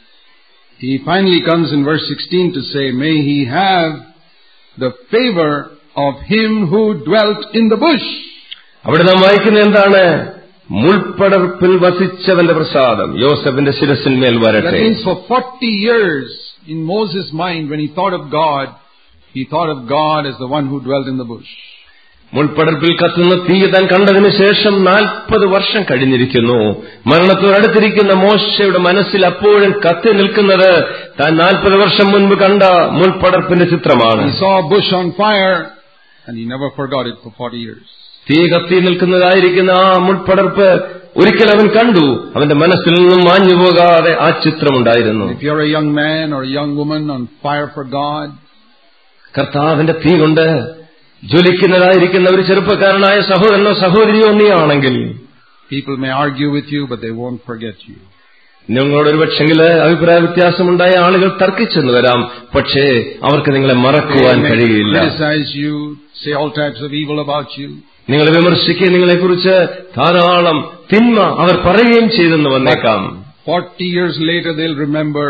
He finally comes in verse 16 to say, May he have the favor of him who dwelt in the bush. അവിടെ നാം വായിക്കുന്നത് എന്താണ് മുൾപ്പടർപ്പിൽ വസിച്ചവന്റെ പ്രസാദം യോസഫിന്റെ ശിരസിന്മേൽ That വരട്ടെ means for 40 years in Moses' mind, when he thought of God, he thought of God as the one who dwelt in the bush. മുൾപ്പടർപ്പിൽ കത്തുന്ന തീ താൻ കണ്ടതിന് ശേഷം നാൽപ്പത് വർഷം കഴിഞ്ഞിരിക്കുന്നു മരണത്തോടടുത്തിരിക്കുന്ന മോശയുടെ മനസ്സിൽ അപ്പോഴും കത്തി നിൽക്കുന്നത് താൻ നാൽപ്പത് വർഷം മുൻപ് കണ്ട മുൾപ്പടർപ്പിന്റെ ചിത്രമാണ് He saw a bush on fire and he never forgot it for 40 years. തീ കത്തി നിൽക്കുന്നതായിരിക്കുന്ന ആ മുൾപ്പടർപ്പ് ഒരിക്കൽ അവൻ കണ്ടു അവന്റെ മനസ്സിൽ നിന്നും മാഞ്ഞു പോകാതെ ആ ചിത്രമുണ്ടായിരുന്നു If you're a young man or a young woman on fire for God, കർത്താവിന്റെ തീ കൊണ്ട് ജ്വലിക്കുന്നതായിരിക്കുന്ന ഒരു ചെറുപ്പക്കാരനായ സഹോദരനോ സഹോദരിയോ നീയാണെങ്കിൽ people may argue with you, but they won't forget you. നിങ്ങളോട് ഒരു പക്ഷെങ്കിൽ അഭിപ്രായ വ്യത്യാസമുണ്ടായ ആളുകൾ തർക്കിച്ചെന്ന് വരാം പക്ഷേ അവർക്ക് നിങ്ങളെ They മറക്കുവാൻ may കഴിയില്ല criticize you, say all types of evil about you. നിങ്ങളെ വിമർശിക്കുകയും നിങ്ങളെക്കുറിച്ച് ധാരാളം തിന്മ അവർ പറയുകയും ചെയ്തെന്ന് വന്നേക്കാം 40 years later, they'll remember,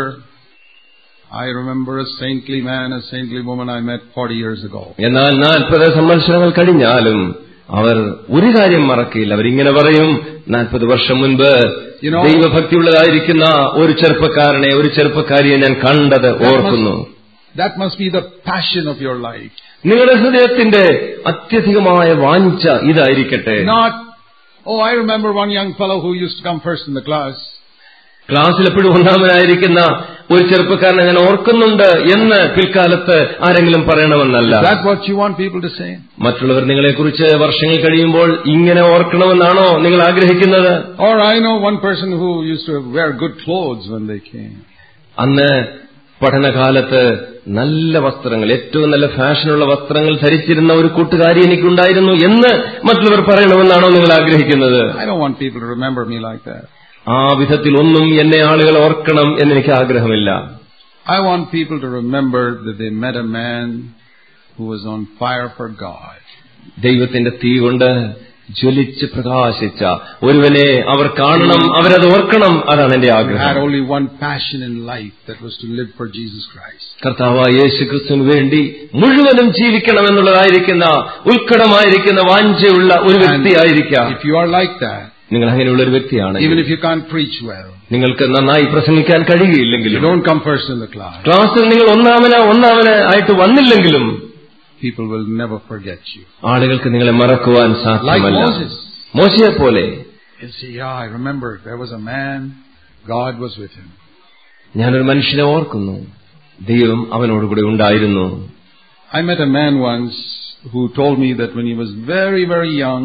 I remember a saintly man, a saintly woman I met 40 years ago. എന്നാൽ നാൽപ്പത് സംവത്സരങ്ങൾ കഴിഞ്ഞാലും അവർ ഒരു കാര്യം മറക്കില്ല അവരിങ്ങനെ പറയും നാൽപ്പത് വർഷം മുൻപ് You know- ദൈവഭക്തിയുള്ളതായിരിക്കുന്ന ഒരു ചെറുപ്പക്കാരനെ ഒരു ചെറുപ്പക്കാരിയെ ഞാൻ കണ്ടത് ഓർക്കുന്നു That must be the passion of your life. നിങ്ങളുടെ ഹൃദയത്തിന്റെ അത്യധികമായ വാഞ്ച ഇതായിരിക്കട്ടെ Not, oh, I remember one young fellow who used to come first in the class. ക്ലാസ്സിൽ എപ്പോഴും ഒന്നാമനായിരിക്കുന്ന ഒരു ചെറുപ്പക്കാരനെ ഞാൻ ഓർക്കുന്നുണ്ട് എന്ന് പിൽക്കാലത്ത് ആരെങ്കിലും പറയണമെന്നല്ല Is that what you want people to say? മറ്റുള്ളവർ നിങ്ങളെക്കുറിച്ച് വർഷങ്ങൾ കഴിയുമ്പോൾ ഇങ്ങനെ ഓർക്കണമെന്നാണോ നിങ്ങൾ ആഗ്രഹിക്കുന്നത് Or I know one person who used to wear good clothes when they came. അന്ന് പഠനകാലത്ത് നല്ല വസ്ത്രങ്ങൾ ഏറ്റവും നല്ല ഫാഷനുള്ള വസ്ത്രങ്ങൾ ധരിച്ചിരുന്ന ഒരു കൂട്ടുകാരി എനിക്കുണ്ടായിരുന്നു എന്ന് മറ്റുള്ളവർ പറയണമെന്നാണോ നിങ്ങൾ ആഗ്രഹിക്കുന്നത് I don't want people to remember me like that. ആ വിധത്തിൽ ഒന്നും എന്നെ ആളുകൾ ഓർക്കണം എന്നെനിക്ക് ആഗ്രഹമില്ല I want people to remember that they met a man who was on fire for God. ദൈവത്തിന്റെ തീ കൊണ്ട് ജ്വലിച്ച് പ്രകാശിച്ച ഒരുവനെ അവർ കാണണം അവരത് ഓർക്കണം അതാണ് എന്റെ Who had ആഗ്രഹം only one passion in life, that was to live for Jesus Christ. കർത്താവ് യേശു ക്രിസ്തുവിന് വേണ്ടി മുഴുവനും ജീവിക്കണം എന്നുള്ളതായിരിക്കുന്ന ഉത്കടമായിരിക്കുന്ന വാഞ്ചയുള്ള ഒരു വ്യക്തിയായിരിക്കാം If you are like that, നിങ്ങൾ അങ്ങനെയുള്ള ഒരു വ്യക്തിയാണ് even if you can't preach well, നിങ്ങൾക്ക് നന്നായി പ്രസംഗിക്കാൻ you കഴിയുകയില്ലെങ്കിലും don't come first in the class, ക്ലാസ്സിൽ നിങ്ങൾ ഒന്നാമന ഒന്നാമന ആയിട്ട് വന്നില്ലെങ്കിലും people will never forget you. ആളുകൾക്ക് നിങ്ങളെ മറക്കുവാൻ Like സാധ്യമല്ല Moses. മോശയെ പോലെ You'll say, yeah, I remember there was a man, God was with him. ഞാനൊരു മനുഷ്യനെ ഓർക്കുന്നു ദൈവം അവനോടുകൂടി ഉണ്ടായിരുന്നു I met a man once who told me that when he was very, very young,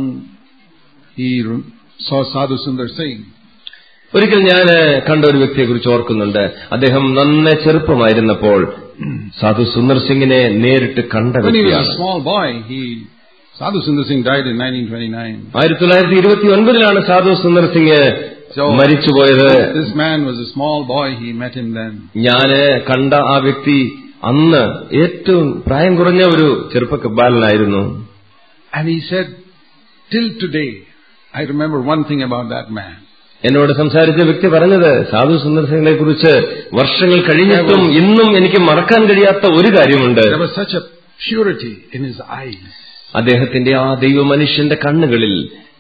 he re- saw Sadhu Sundar Singh. ഒരിക്കൽ ഞാൻ കണ്ട ഒരു വ്യക്തിയെ കുറിച്ച് ഓർക്കുന്നുണ്ട് അദ്ദേഹം നന്നെ ചെറുപ്പമായിരുന്നപ്പോൾ സാധു സുന്ദർ സിംഗിനെ നേരിട്ട് കണ്ട When he was a വ്യക്തിയാണ് small boy, he Sadhu Sundar Singh died in 1929. ആയിരത്തി തൊള്ളായിരത്തി ഇരുപത്തി ഒൻപതിലാണ് സാധു Sundar Singh So മരിച്ചുപോയത് this man was a small boy. He met him then. ഞാന് കണ്ട ആ വ്യക്തി അന്ന് ഏറ്റവും പ്രായം കുറഞ്ഞ ഒരു ചെറുപ്പ ബാലനായിരുന്നു And he said, till today, I remember one thing about that man. എന്നോട് സംസാരിച്ച വ്യക്തി പറഞ്ഞത് സാധു സുന്ദർ സിംഗിനെ കുറിച്ച് വർഷങ്ങൾ കഴിഞ്ഞിട്ടും ഇന്നും എനിക്ക് മറക്കാൻ കഴിയാത്ത ഒരു കാര്യമുണ്ട് There was such a purity in his eyes. അദ്ദേഹത്തിന്റെ ആ ദൈവ മനുഷ്യന്റെ കണ്ണുകളിൽ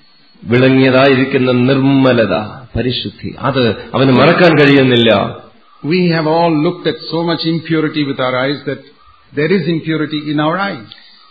വിളങ്ങിയതായിരിക്കുന്ന നിർമ്മലത പരിശുദ്ധി അത് അവന് മറക്കാൻ കഴിയുന്നില്ല We have all looked at so much impurity with our eyes that there is impurity in our eyes.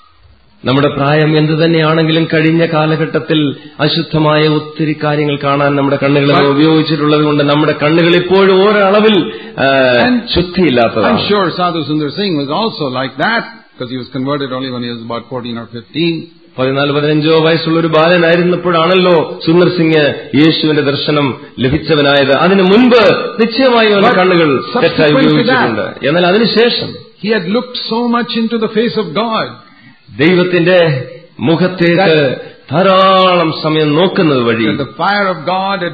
നമ്മുടെ പ്രായം എന്തു തന്നെയാണെങ്കിലും കഴിഞ്ഞ കാലഘട്ടത്തിൽ അശുദ്ധമായ ഒത്തിരി കാര്യങ്ങൾ കാണാൻ നമ്മുടെ കണ്ണുകൾ നമ്മൾ ഉപയോഗിച്ചിട്ടുള്ളത് കൊണ്ട് നമ്മുടെ കണ്ണുകൾ ഇപ്പോഴും ഓരളവിൽ ആ, And ശുദ്ധിയില്ലാത്തതാണ് I'm sure Sadhu Sundar Singh was also like that because he was converted only when he was about 14 or 15. പതിനാല് പതിനഞ്ചോ വയസ്സുള്ള ഒരു ബാലനായിരുന്നപ്പോഴാണല്ലോ സുന്ദർ സിംഗ് യേശുവിന്റെ ദർശനം ലഭിച്ചവനായത് അതിനു മുൻപ് നിശ്ചയമായും അവന്റെ But കണ്ണുകൾ തെറ്റായി subsequent to ഉപയോഗിച്ചിട്ടുണ്ട് എന്നാൽ അതിനുശേഷം He had looked so much into the face of God ദൈവത്തിന്റെ മുഖത്തേക്ക് ധാരാളം സമയം നോക്കുന്നത് വഴി that the fire of God had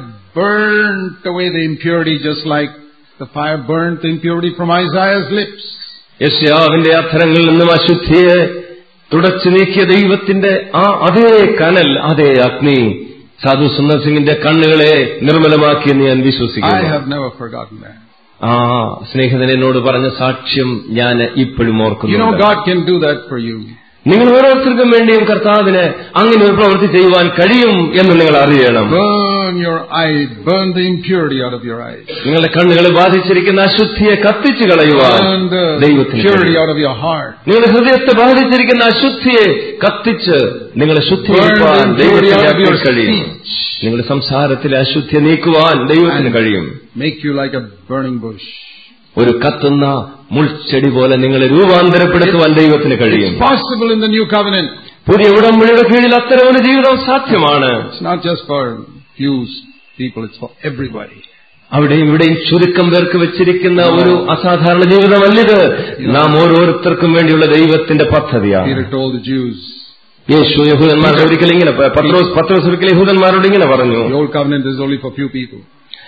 burnt away the impurity just like the fire burnt the impurity from Isaiah's lips. യശ്യാവിന്റെ അധരങ്ങളിൽ നിന്നും അശുദ്ധിയെ തുടച്ചു നീക്കിയ ദൈവത്തിന്റെ ആ അതേ കനൽ അതേ അഗ്നി സാധു സുന്ദർ സിംഗിന്റെ കണ്ണുകളെ നിർമ്മലമാക്കിയെന്ന് ഞാൻ I വിശ്വസിക്കുന്നു have never forgotten that. ആ സ്നേഹിതൻ എന്നോട് പറഞ്ഞ സാക്ഷ്യം ഞാൻ ഇപ്പോഴും You know ഓർക്കുന്നു God can do that for you. നിങ്ങൾ ഓരോരുത്തർക്കും വേണ്ടിയും കർത്താവിന് അങ്ങനെ ഒരു പ്രവൃത്തി ചെയ്യുവാൻ കഴിയും എന്ന് നിങ്ങൾ അറിയണം Burn your eyes, burn the impurity out of your eyes. നിങ്ങളുടെ കണ്ണുകളെ ബാധിച്ചിരിക്കുന്ന അശുദ്ധിയെ കത്തിച്ചു കളയുവാൻ Burn the ദൈവത്തിന് purity കഴിയും. out of your heart. നിങ്ങളുടെ ഹൃദയത്തെ ബാധിച്ചിരിക്കുന്ന അശുദ്ധിയെ കത്തിച്ച് നിങ്ങളെ ശുദ്ധീകരിക്കുവാൻ Burn the ദൈവത്തിന് impurity out of your കഴിയും speech. നിങ്ങളുടെ സംസാരത്തിലെ അശുദ്ധിയെ നീക്കുവാൻ ദൈവത്തിന് കഴിയും Make you like a burning bush. ഒരു കത്തുന്ന മുൾച്ചെടി പോലെ നിങ്ങളെ രൂപാന്തരപ്പെടുത്തുവാൻ ദൈവത്തിന് കഴിയും It's possible in the new covenant. പുതിയ ഉടമ്പടിയുടെ കീഴിൽ അത്തരം ഒരു ജീവിതം സാധ്യമാണ് It's not just for few people, it's for everybody. അവിടെയും ഇവിടെയും ചുരുക്കം പേർക്ക് വെച്ചിരിക്കുന്ന ഒരു അസാധാരണ ജീവിതമല്ലിത് നാം ഓരോരുത്തർക്കും വേണ്ടിയുള്ള ദൈവത്തിന്റെ പദ്ധതിയാണ് Peter told the Jews, യേശു യഹൂദന്മാരോട് ഒരിക്കൽ ഇങ്ങനെ പത്രോസ് പത്രോസ് ഒരിക്കൽ യഹൂദന്മാരോട് ഇങ്ങനെ പറഞ്ഞു the old covenant is only for few people.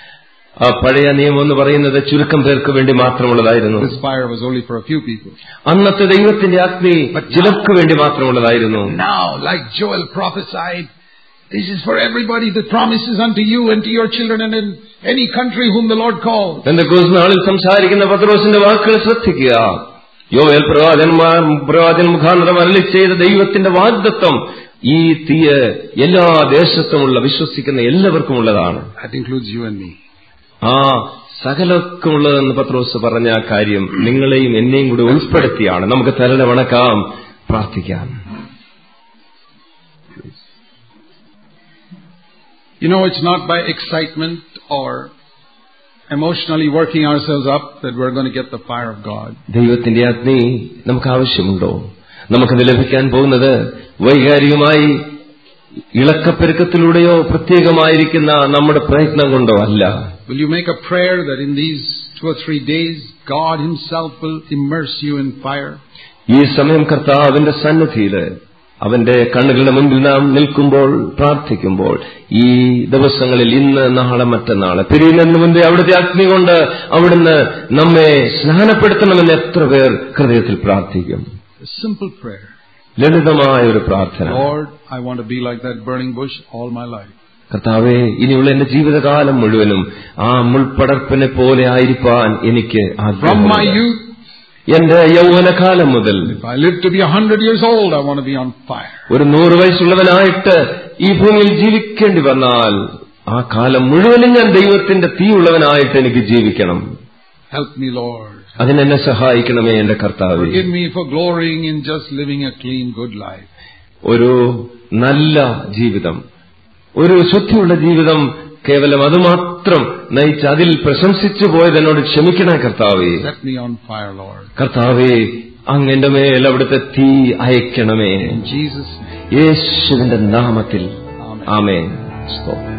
ആ പഴയ നിയമം എന്ന് പറയുന്നത് ചുരുക്കം പേർക്ക് വേണ്ടി മാത്രമുള്ളതായിരുന്നു This fire was only for a few people. അന്നത്തെ ദൈവത്തിന്റെ അഗ്നി ചിലർക്ക് വേണ്ടി മാത്രമുള്ളതായിരുന്നു Now, like Joel prophesied, this is for everybody. The promise is unto you and to your children and in any country whom the Lord calls. എന്റെ ക്രൂസ് നാളിൽ സംസാരിക്കുന്ന പത്രോസിന്റെ വാക്കുകൾ ശ്രദ്ധിക്കുക യോവേൽ പ്രവാചന്മാർ പ്രവാചൻ മുഖാന്തരം അരളി ചെയ്ത ദൈവത്തിന്റെ വാഗ്ദത്വം ഈ തീയ എല്ലാ ദേശത്തുമുള്ള വിശ്വസിക്കുന്ന എല്ലാവർക്കും ഉള്ളതാണ് That includes you and me. ആ സകലർക്കുമുള്ളതെന്ന് പത്രോസ് പറഞ്ഞ ആ കാര്യം നിങ്ങളെയും എന്നെയും കൂടി ഉൾപ്പെടുത്തിയാണ് നമുക്ക് തലനെ വണക്കാം പ്രാർത്ഥിക്കാം You know, it's not by excitement or emotionally working ourselves up that we're going to get the fire of God. ദൈവത്തിന്റെ അഗ്നി നമുക്ക് ആവശ്യമുണ്ടോ നമുക്കത് ലഭിക്കാൻ പോകുന്നത് വൈകാരികമായി ഇളക്കപ്പെരുക്കത്തിലൂടെയോ പ്രത്യേകമായിരിക്കുന്ന നമ്മുടെ പ്രയത്നം കൊണ്ടോ അല്ല Will you make a prayer that in these two or three days, God Himself will immerse you in fire? ഈ സമയം കർത്താവിന്റെ സന്നിധിയില് അവന്റെ കണ്ണുകളുടെ മുൻപിൽ നാം നിൽക്കുമ്പോൾ പ്രാർത്ഥിക്കുമ്പോൾ ഈ ദിവസങ്ങളിൽ ഇന്ന് നാളെ മറ്റന്നാളെ പിരിയുന്നതിന് മുൻപേ അവിടുത്തെ അഗ്നി കൊണ്ട് അവിടുന്ന് നമ്മെ സ്നാനപ്പെടുത്തണമെന്ന് എത്ര പേർ ഹൃദയത്തിൽ പ്രാർത്ഥിക്കും A simple prayer. ലളിതമായ ഒരു പ്രാർത്ഥന Lord, I want to be like that burning bush all my life. കർത്താവെ ഇനിയുള്ള എന്റെ ജീവിതകാലം മുഴുവനും ആ മുൾപ്പടർപ്പിനെ പോലെ ആയിരിക്കാൻ എനിക്ക് From my ആഗ്രഹമുണ്ട്. youth, എന്റെ യൗവനകാലം മുതൽ if I live to be a hundred years old, I want to be on fire. ഒരു നൂറ് വയസ്സുള്ളവനായിട്ട് ഈ ഭൂമിയിൽ ജീവിക്കേണ്ടി വന്നാൽ ആ കാലം മുഴുവനും ഞാൻ ദൈവത്തിന്റെ തീയുള്ളവനായിട്ട് എനിക്ക് ജീവിക്കണം Help me, Lord. അതിനെന്നെ സഹായിക്കണമേ എന്റെ കർത്താവ് Forgive me for glorying in just living a clean, good life. ഒരു നല്ല ജീവിതം ഒരു ശുദ്ധിയുള്ള ജീവിതം കേവലം അതുമാത്രം നയിച്ച് അതിൽ പ്രശംസിച്ചു പോയത് എന്നോട് ക്ഷമിക്കണേ കർത്താവേ Set me on fire, Lord. കർത്താവേ അങ്ങന്റെ മേൽ അവിടുത്തെ തീ അയക്കണമേ In Jesus' name. യേശുവിന്റെ നാമത്തിൽ Amen. ആമേൻ സ്തോത്രം